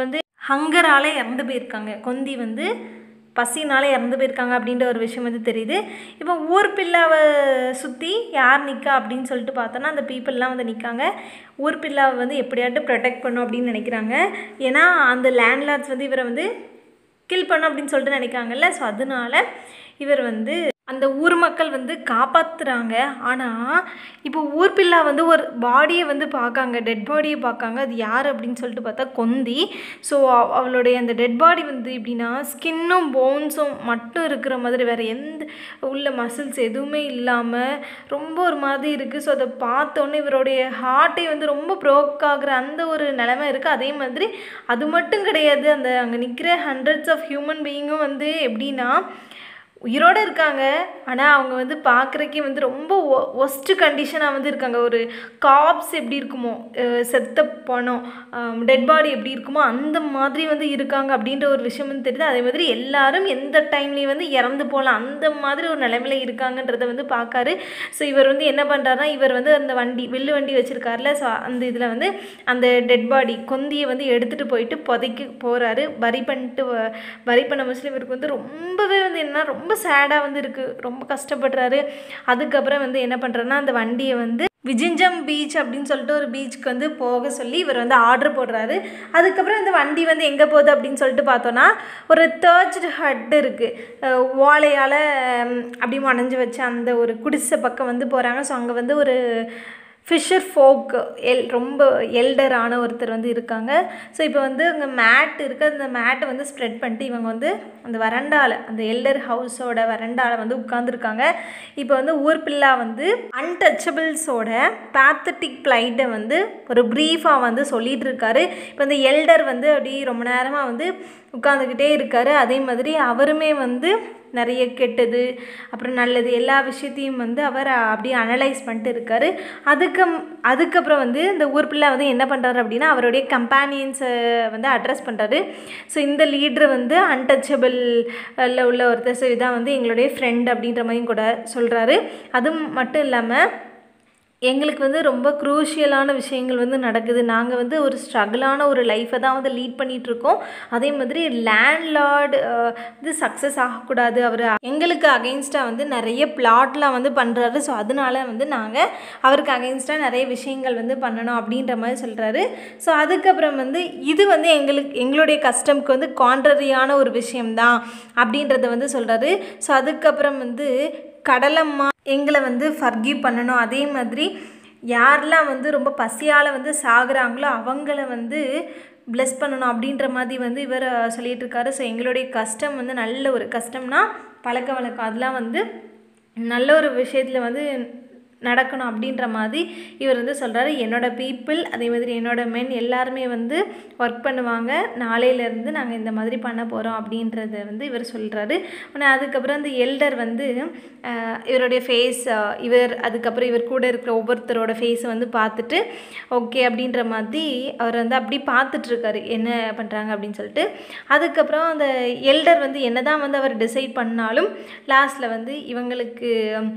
ஹங்கரால் இறந்து போயிருக்காங்க கொந்தி வந்து பசினால இறந்து போயிருக்காங்க அப்படின்ற ஒரு விஷயம் வந்து தெரியுது இப்போ ஊர் பில்லாவை சுற்றி யார் நிற்கா அப்படின்னு சொல்லிட்டு பார்த்தோன்னா அந்த பீப்புளெலாம் வந்து நிற்காங்க ஊர் பில்லாவை வந்து எப்படியாட்டும் ப்ரொடெக்ட் பண்ணும் அப்படின்னு நினைக்கிறாங்க ஏன்னா அந்த லேண்ட்லார்ட்ஸ் வந்து இவரை வந்து கில் பண்ணும் அப்படின்னு சொல்லிட்டு நினைக்காங்கல்ல ஸோ அதனால இவர் வந்து அந்த ஊர் மக்கள் வந்து காப்பாற்றுறாங்க ஆனால் இப்போ ஊர் பில்லா வந்து ஒரு பாடியை வந்து பார்க்காங்க டெட் பாடியை பார்க்காங்க அது யார் அப்படின்னு சொல்லிட்டு பார்த்தா கொந்தி ஸோ அவளுடைய அந்த டெட் பாடி வந்து எப்படின்னா ஸ்கின்னும் போன்ஸும் மட்டும் இருக்கிற மாதிரி வேறு எந்த உள்ள மசில்ஸ் எதுவுமே இல்லாமல் ரொம்ப ஒரு மாதிரி இருக்குது ஸோ அதை பார்த்தோன்னே இவருடைய ஹார்ட்டை வந்து ரொம்ப ப்ரோக் ஆகுற அந்த ஒரு நிலைமை இருக்குது அதே மாதிரி அது மட்டும் கிடையாது அந்த அங்கே நிற்கிற ஹண்ட்ரட்ஸ் ஆஃப் ஹியூமன் பீயிங்கும் வந்து எப்படின்னா உயிரோடு இருக்காங்க ஆனால் அவங்க வந்து பார்க்குறக்கே வந்து ரொம்ப ஒஸ்ட்டு கண்டிஷனாக வந்து இருக்காங்க ஒரு காப்ஸ் எப்படி இருக்குமோ அஹ் செத்த பணம் டெட் பாடி எப்படி இருக்குமோ அந்த மாதிரி வந்து இருக்காங்க அப்படின்ற ஒரு விஷயம் வந்து தெரியுது அதே மாதிரி எல்லாரும் எந்த டைம்லேயும் வந்து இறந்து போகலாம் அந்த மாதிரி ஒரு நிலைமையில இருக்காங்கன்றதை வந்து பார்க்காரு ஸோ இவர் வந்து என்ன பண்ணுறாருனா இவர் வந்து அந்த வண்டி வில்லு வண்டி வச்சுருக்காருல ஸோ அந்த இதில் வந்து அந்த டெட் பாடி கொந்தியை வந்து எடுத்துகிட்டு போயிட்டு புதைக்க போகிறாரு வரி பண்ணிட்டு வ- வரி பண்ண முஸ்லீம் இவருக்கு வந்து ரொம்பவே வந்து என்ன ரொம்ப சேடாக வந்து இருக்குது ரொம்ப கஷ்டப்படுறாரு அதுக்கப்புறம் வந்து என்ன பண்ணுறாருன்னா அந்த வண்டியை வந்து விஜிஞ்சம் பீச் அப்படின்னு சொல்லிட்டு ஒரு பீச்சுக்கு வந்து போக சொல்லி இவர் வந்து ஆர்டர் போடுறாரு அதுக்கப்புறம் இந்த வண்டி வந்து எங்கே போகுது அப்படின்னு சொல்லிட்டு பார்த்தோன்னா ஒரு தேர்ச்டு ஹட் இருக்குது ஓலையால் அப்படி மணைஞ்சு வச்ச அந்த ஒரு குடிசை பக்கம் வந்து போகிறாங்க ஸோ அங்கே வந்து ஒரு ஃபிஷர் ஃபோக் எல் ரொம்ப எல்டரான ஒருத்தர் வந்து இருக்காங்க ஸோ இப்போ வந்து அங்கே மேட் இருக்குது அந்த மேட்டை வந்து ஸ்ப்ரெட் பண்ணிட்டு இவங்க வந்து அந்த வறண்டால அந்த எல்டர் ஹவுஸோட வறண்டால வந்து உட்காந்துருக்காங்க இப்போ வந்து ஊர் பிள்ளா வந்து அன்டச்சபிள்ஸோட பேத்தட்டிக் ப்ளைட்டை வந்து ஒரு ப்ரீஃபாக வந்து சொல்லிட்டு இருக்காரு இப்போ இந்த எல்டர் வந்து அப்படி ரொம்ப நேரமாக வந்து உட்காந்துக்கிட்டே இருக்காரு அதே மாதிரி அவருமே வந்து நிறைய கெட்டது அப்புறம் நல்லது எல்லா விஷயத்தையும் வந்து அவர் அப்படியே அனலைஸ் பண்ணிட்டு இருக்காரு அதுக்கு அதுக்கப்புறம் வந்து இந்த ஊர் பிள்ளை வந்து என்ன பண்ணுறாரு அப்படின்னா அவருடைய கம்பேனியன்ஸை வந்து அட்ரஸ் பண்ணுறாரு ஸோ இந்த லீடர் வந்து அன்டச்சபிள் உள்ள ஒருத்தர் ஸோ இதான் வந்து எங்களுடைய ஃப்ரெண்ட் அப்படின்ற மாதிரியும் கூட சொல்கிறாரு அது மட்டும் இல்லாமல் எங்களுக்கு வந்து ரொம்ப குரூஷியலான விஷயங்கள் வந்து நடக்குது நாங்கள் வந்து ஒரு ஸ்ட்ரகிளான ஒரு லைஃப்பை தான் வந்து லீட் பண்ணிகிட்ருக்கோம் அதே மாதிரி லேண்ட்லார்டு இது சக்ஸஸ் ஆகக்கூடாது அவர் எங்களுக்கு அகெயின்ஸ்டாக வந்து நிறைய பிளாட்லாம் வந்து பண்ணுறாரு ஸோ அதனால வந்து நாங்கள் அவருக்கு அகெயின்ஸ்டாக நிறைய விஷயங்கள் வந்து பண்ணணும் அப்படின்ற மாதிரி சொல்கிறாரு ஸோ அதுக்கப்புறம் வந்து இது வந்து எங்களுக்கு எங்களுடைய கஸ்டம்க்கு வந்து கான்ட்ரரியான ஒரு விஷயம்தான் அப்படின்றத வந்து சொல்கிறாரு ஸோ அதுக்கப்புறம் வந்து கடலம்மா எங்களை வந்து ஃபர்கிவ் பண்ணணும் அதே மாதிரி யாரெல்லாம் வந்து ரொம்ப பசியால் வந்து சாகுறாங்களோ அவங்கள வந்து ப்ளெஸ் பண்ணணும் அப்படின்ற மாதிரி வந்து இவர் சொல்லிட்டு இருக்காரு ஸோ எங்களுடைய கஷ்டம் வந்து நல்ல ஒரு கஷ்டம்னா பழக்க வழக்கம் அதெல்லாம் வந்து நல்ல ஒரு விஷயத்தில் வந்து நடக்கணும் அப்படின்ற மாதிரி இவர் வந்து சொல்கிறாரு என்னோட பீப்புள் அதே மாதிரி என்னோட மென் எல்லாருமே வந்து ஒர்க் பண்ணுவாங்க நாளையிலேருந்து நாங்கள் இந்த மாதிரி பண்ண போகிறோம் அப்படின்றத வந்து இவர் சொல்கிறாரு ஆனால் அதுக்கப்புறம் அந்த எல்டர் வந்து ஆஹ், இவருடைய ஃபேஸ் இவர் அதுக்கப்புறம் இவர் கூட இருக்கிற ஒவ்வொருத்தரோட ஃபேஸை வந்து பார்த்துட்டு ஓகே அப்படின்ற மாதிரி அவர் வந்து அப்படி பார்த்துட்ருக்காரு என்ன பண்ணுறாங்க அப்படின்னு சொல்லிட்டு அதுக்கப்புறம் அந்த எல்டர் வந்து என்னதான் வந்து அவர் டிசைட் பண்ணாலும் லாஸ்ட்டில் வந்து இவங்களுக்கு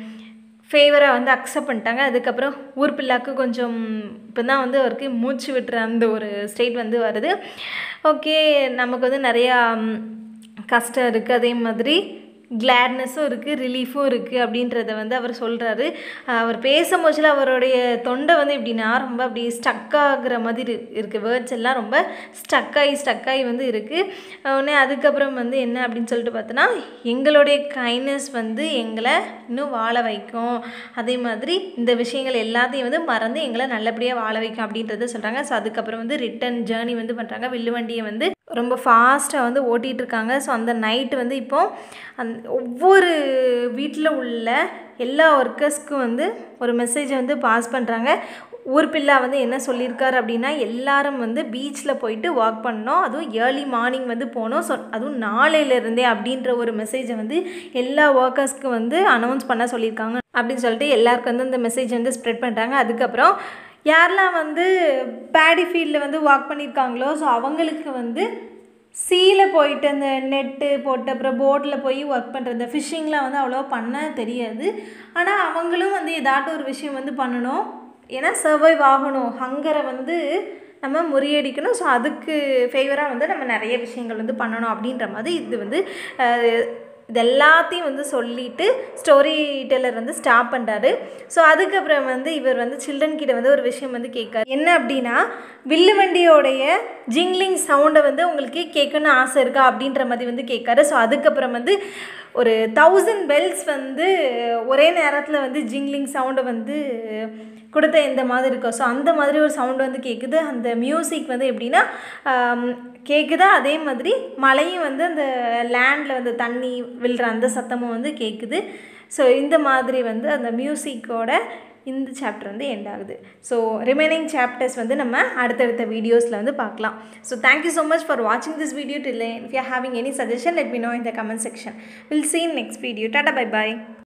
ஃபேவராக வந்து அக்செப்ட் பண்ணிட்டாங்க அதுக்கப்புறம் ஊர் பிள்ளாக்கு கொஞ்சம் இப்போ தான் வந்து அவருக்கு மூச்சு விட்டுற அந்த ஒரு ஸ்டேட் வந்து வருது ஓகே நமக்கு வந்து நிறையா ம், கஷ்டம் இருக்குது அதே மாதிரி கிளாட்னஸும் இருக்குது ரிலீஃபும் இருக்குது அப்படின்றத வந்து அவர் சொல்கிறாரு அவர் பேசும்போதுல அவருடைய தொண்டை வந்து எப்படின்னா ரொம்ப அப்படி ஸ்டக் ஆகுற மாதிரி இரு- இருக்குது வேர்ட்ஸ் எல்லாம் ரொம்ப ஸ்டக் ஆகி ஸ்டக் ஆகி வந்து இருக்குது உடனே அதுக்கப்புறம் வந்து என்ன அப்படின்னு சொல்லிட்டு பார்த்தோன்னா எங்களுடைய கைண்ட்னஸ் வந்து எங்களை இன்னும் வாழ வைக்கும் அதே மாதிரி இந்த விஷயங்கள் எல்லாத்தையும் வந்து மறந்து எங்களை நல்லபடியாக வாழ வைக்கும் அப்படின்றத சொல்கிறாங்க ஸோ அதுக்கப்புறம் வந்து ரிட்டன் ஜேர்னி வந்து பண்ணுறாங்க வில்லுவண்டியை வந்து ரொம்ப ஃபாஸ்ட்டாக வந்து ஓட்டிகிட்டு இருக்காங்க ஸோ அந்த நைட்டு வந்து இப்போ அந் ஒவ்வொரு வீட்டில் உள்ள எல்லா ஒர்க்கர்ஸ்க்கும் வந்து ஒரு மெசேஜை வந்து பாஸ் பண்ணுறாங்க ஊர் பிள்ளை வந்து என்ன சொல்லியிருக்காரு அப்படின்னா எல்லாரும் வந்து பீச்சில் போயிட்டு வாக் பண்ணோம் அதுவும் ஏர்லி மார்னிங் வந்து போனோம் ஸோ அதுவும் நாளையிலேருந்தே அப்படின்ற ஒரு மெசேஜை வந்து எல்லா ஒர்க்கர்ஸ்க்கும் வந்து அனௌன்ஸ் பண்ண சொல்லியிருக்காங்க அப்படின்னு சொல்லிட்டு எல்லாருக்கும் வந்து இந்த மெசேஜ் வந்து ஸ்ப்ரெட் பண்ணுறாங்க அதுக்கப்புறம் யாரெல்லாம் வந்து பேடி ஃபீல்டில் வந்து வாக் பண்ணியிருக்காங்களோ ஸோ அவங்களுக்கு வந்து சீல போயிட்டு அந்த நெட்டு போட்டு அப்புறம் போட்டில் போய் ஒர்க் பண்ணுறது ஃபிஷ்ஷிங்லாம் வந்து அவ்வளோவா பண்ண தெரியாது ஆனால் அவங்களும் வந்து ஏதாட்டும் ஒரு விஷயம் வந்து பண்ணணும் ஏன்னா சர்வைவ் ஆகணும் ஹங்கரை வந்து நம்ம முறியடிக்கணும் ஸோ அதுக்கு ஃபேவராக வந்து நம்ம நிறைய விஷயங்கள் வந்து பண்ணணும் அப்படின்ற மாதிரி இது வந்து அஹ், இது எல்லாத்தையும் வந்து சொல்லிட்டு ஸ்டோரி டெல்லர் வந்து ஸ்டாப் பண்ணுறாரு ஸோ அதுக்கப்புறம் வந்து இவர் வந்து சில்ட்ரன் கிட்ட வந்து ஒரு விஷயம் வந்து கேட்காரு என்ன அப்படின்னா வில்லு வண்டியோடைய ஜிங்லிங் சவுண்டை வந்து உங்களுக்கு கேட்கணும்னு ஆசை இருக்கா அப்படின்ற மாதிரி வந்து கேட்காரு ஸோ அதுக்கப்புறம் வந்து ஒரு தௌசண்ட் பெல்ஸ் வந்து ஒரே நேரத்தில் வந்து ஜிங்லிங் சவுண்டை வந்து கொடுத்த எந்த மாதிரி இருக்கும் ஸோ அந்த மாதிரி ஒரு சவுண்ட் வந்து கேட்குது அந்த மியூசிக் வந்து எப்படின்னா ஆம், கேட்குதா அதே மாதிரி மழையும் வந்து அந்த லேண்டில் வந்து தண்ணி விழுற அந்த சத்தமும் வந்து கேட்குது ஸோ இந்த மாதிரி வந்து அந்த மியூசிக்கோட இந்த சாப்டர் வந்து எண்ட் ஆகுது ஸோ ரிமைனிங் சாப்டர்ஸ் வந்து நம்ம அடுத்தடுத்த வீடியோஸில் வந்து பார்க்கலாம் so thank you so much for வாட்சிங் this video till if you having any suggestion let me know in the comment section will see in next video டாடா பை bye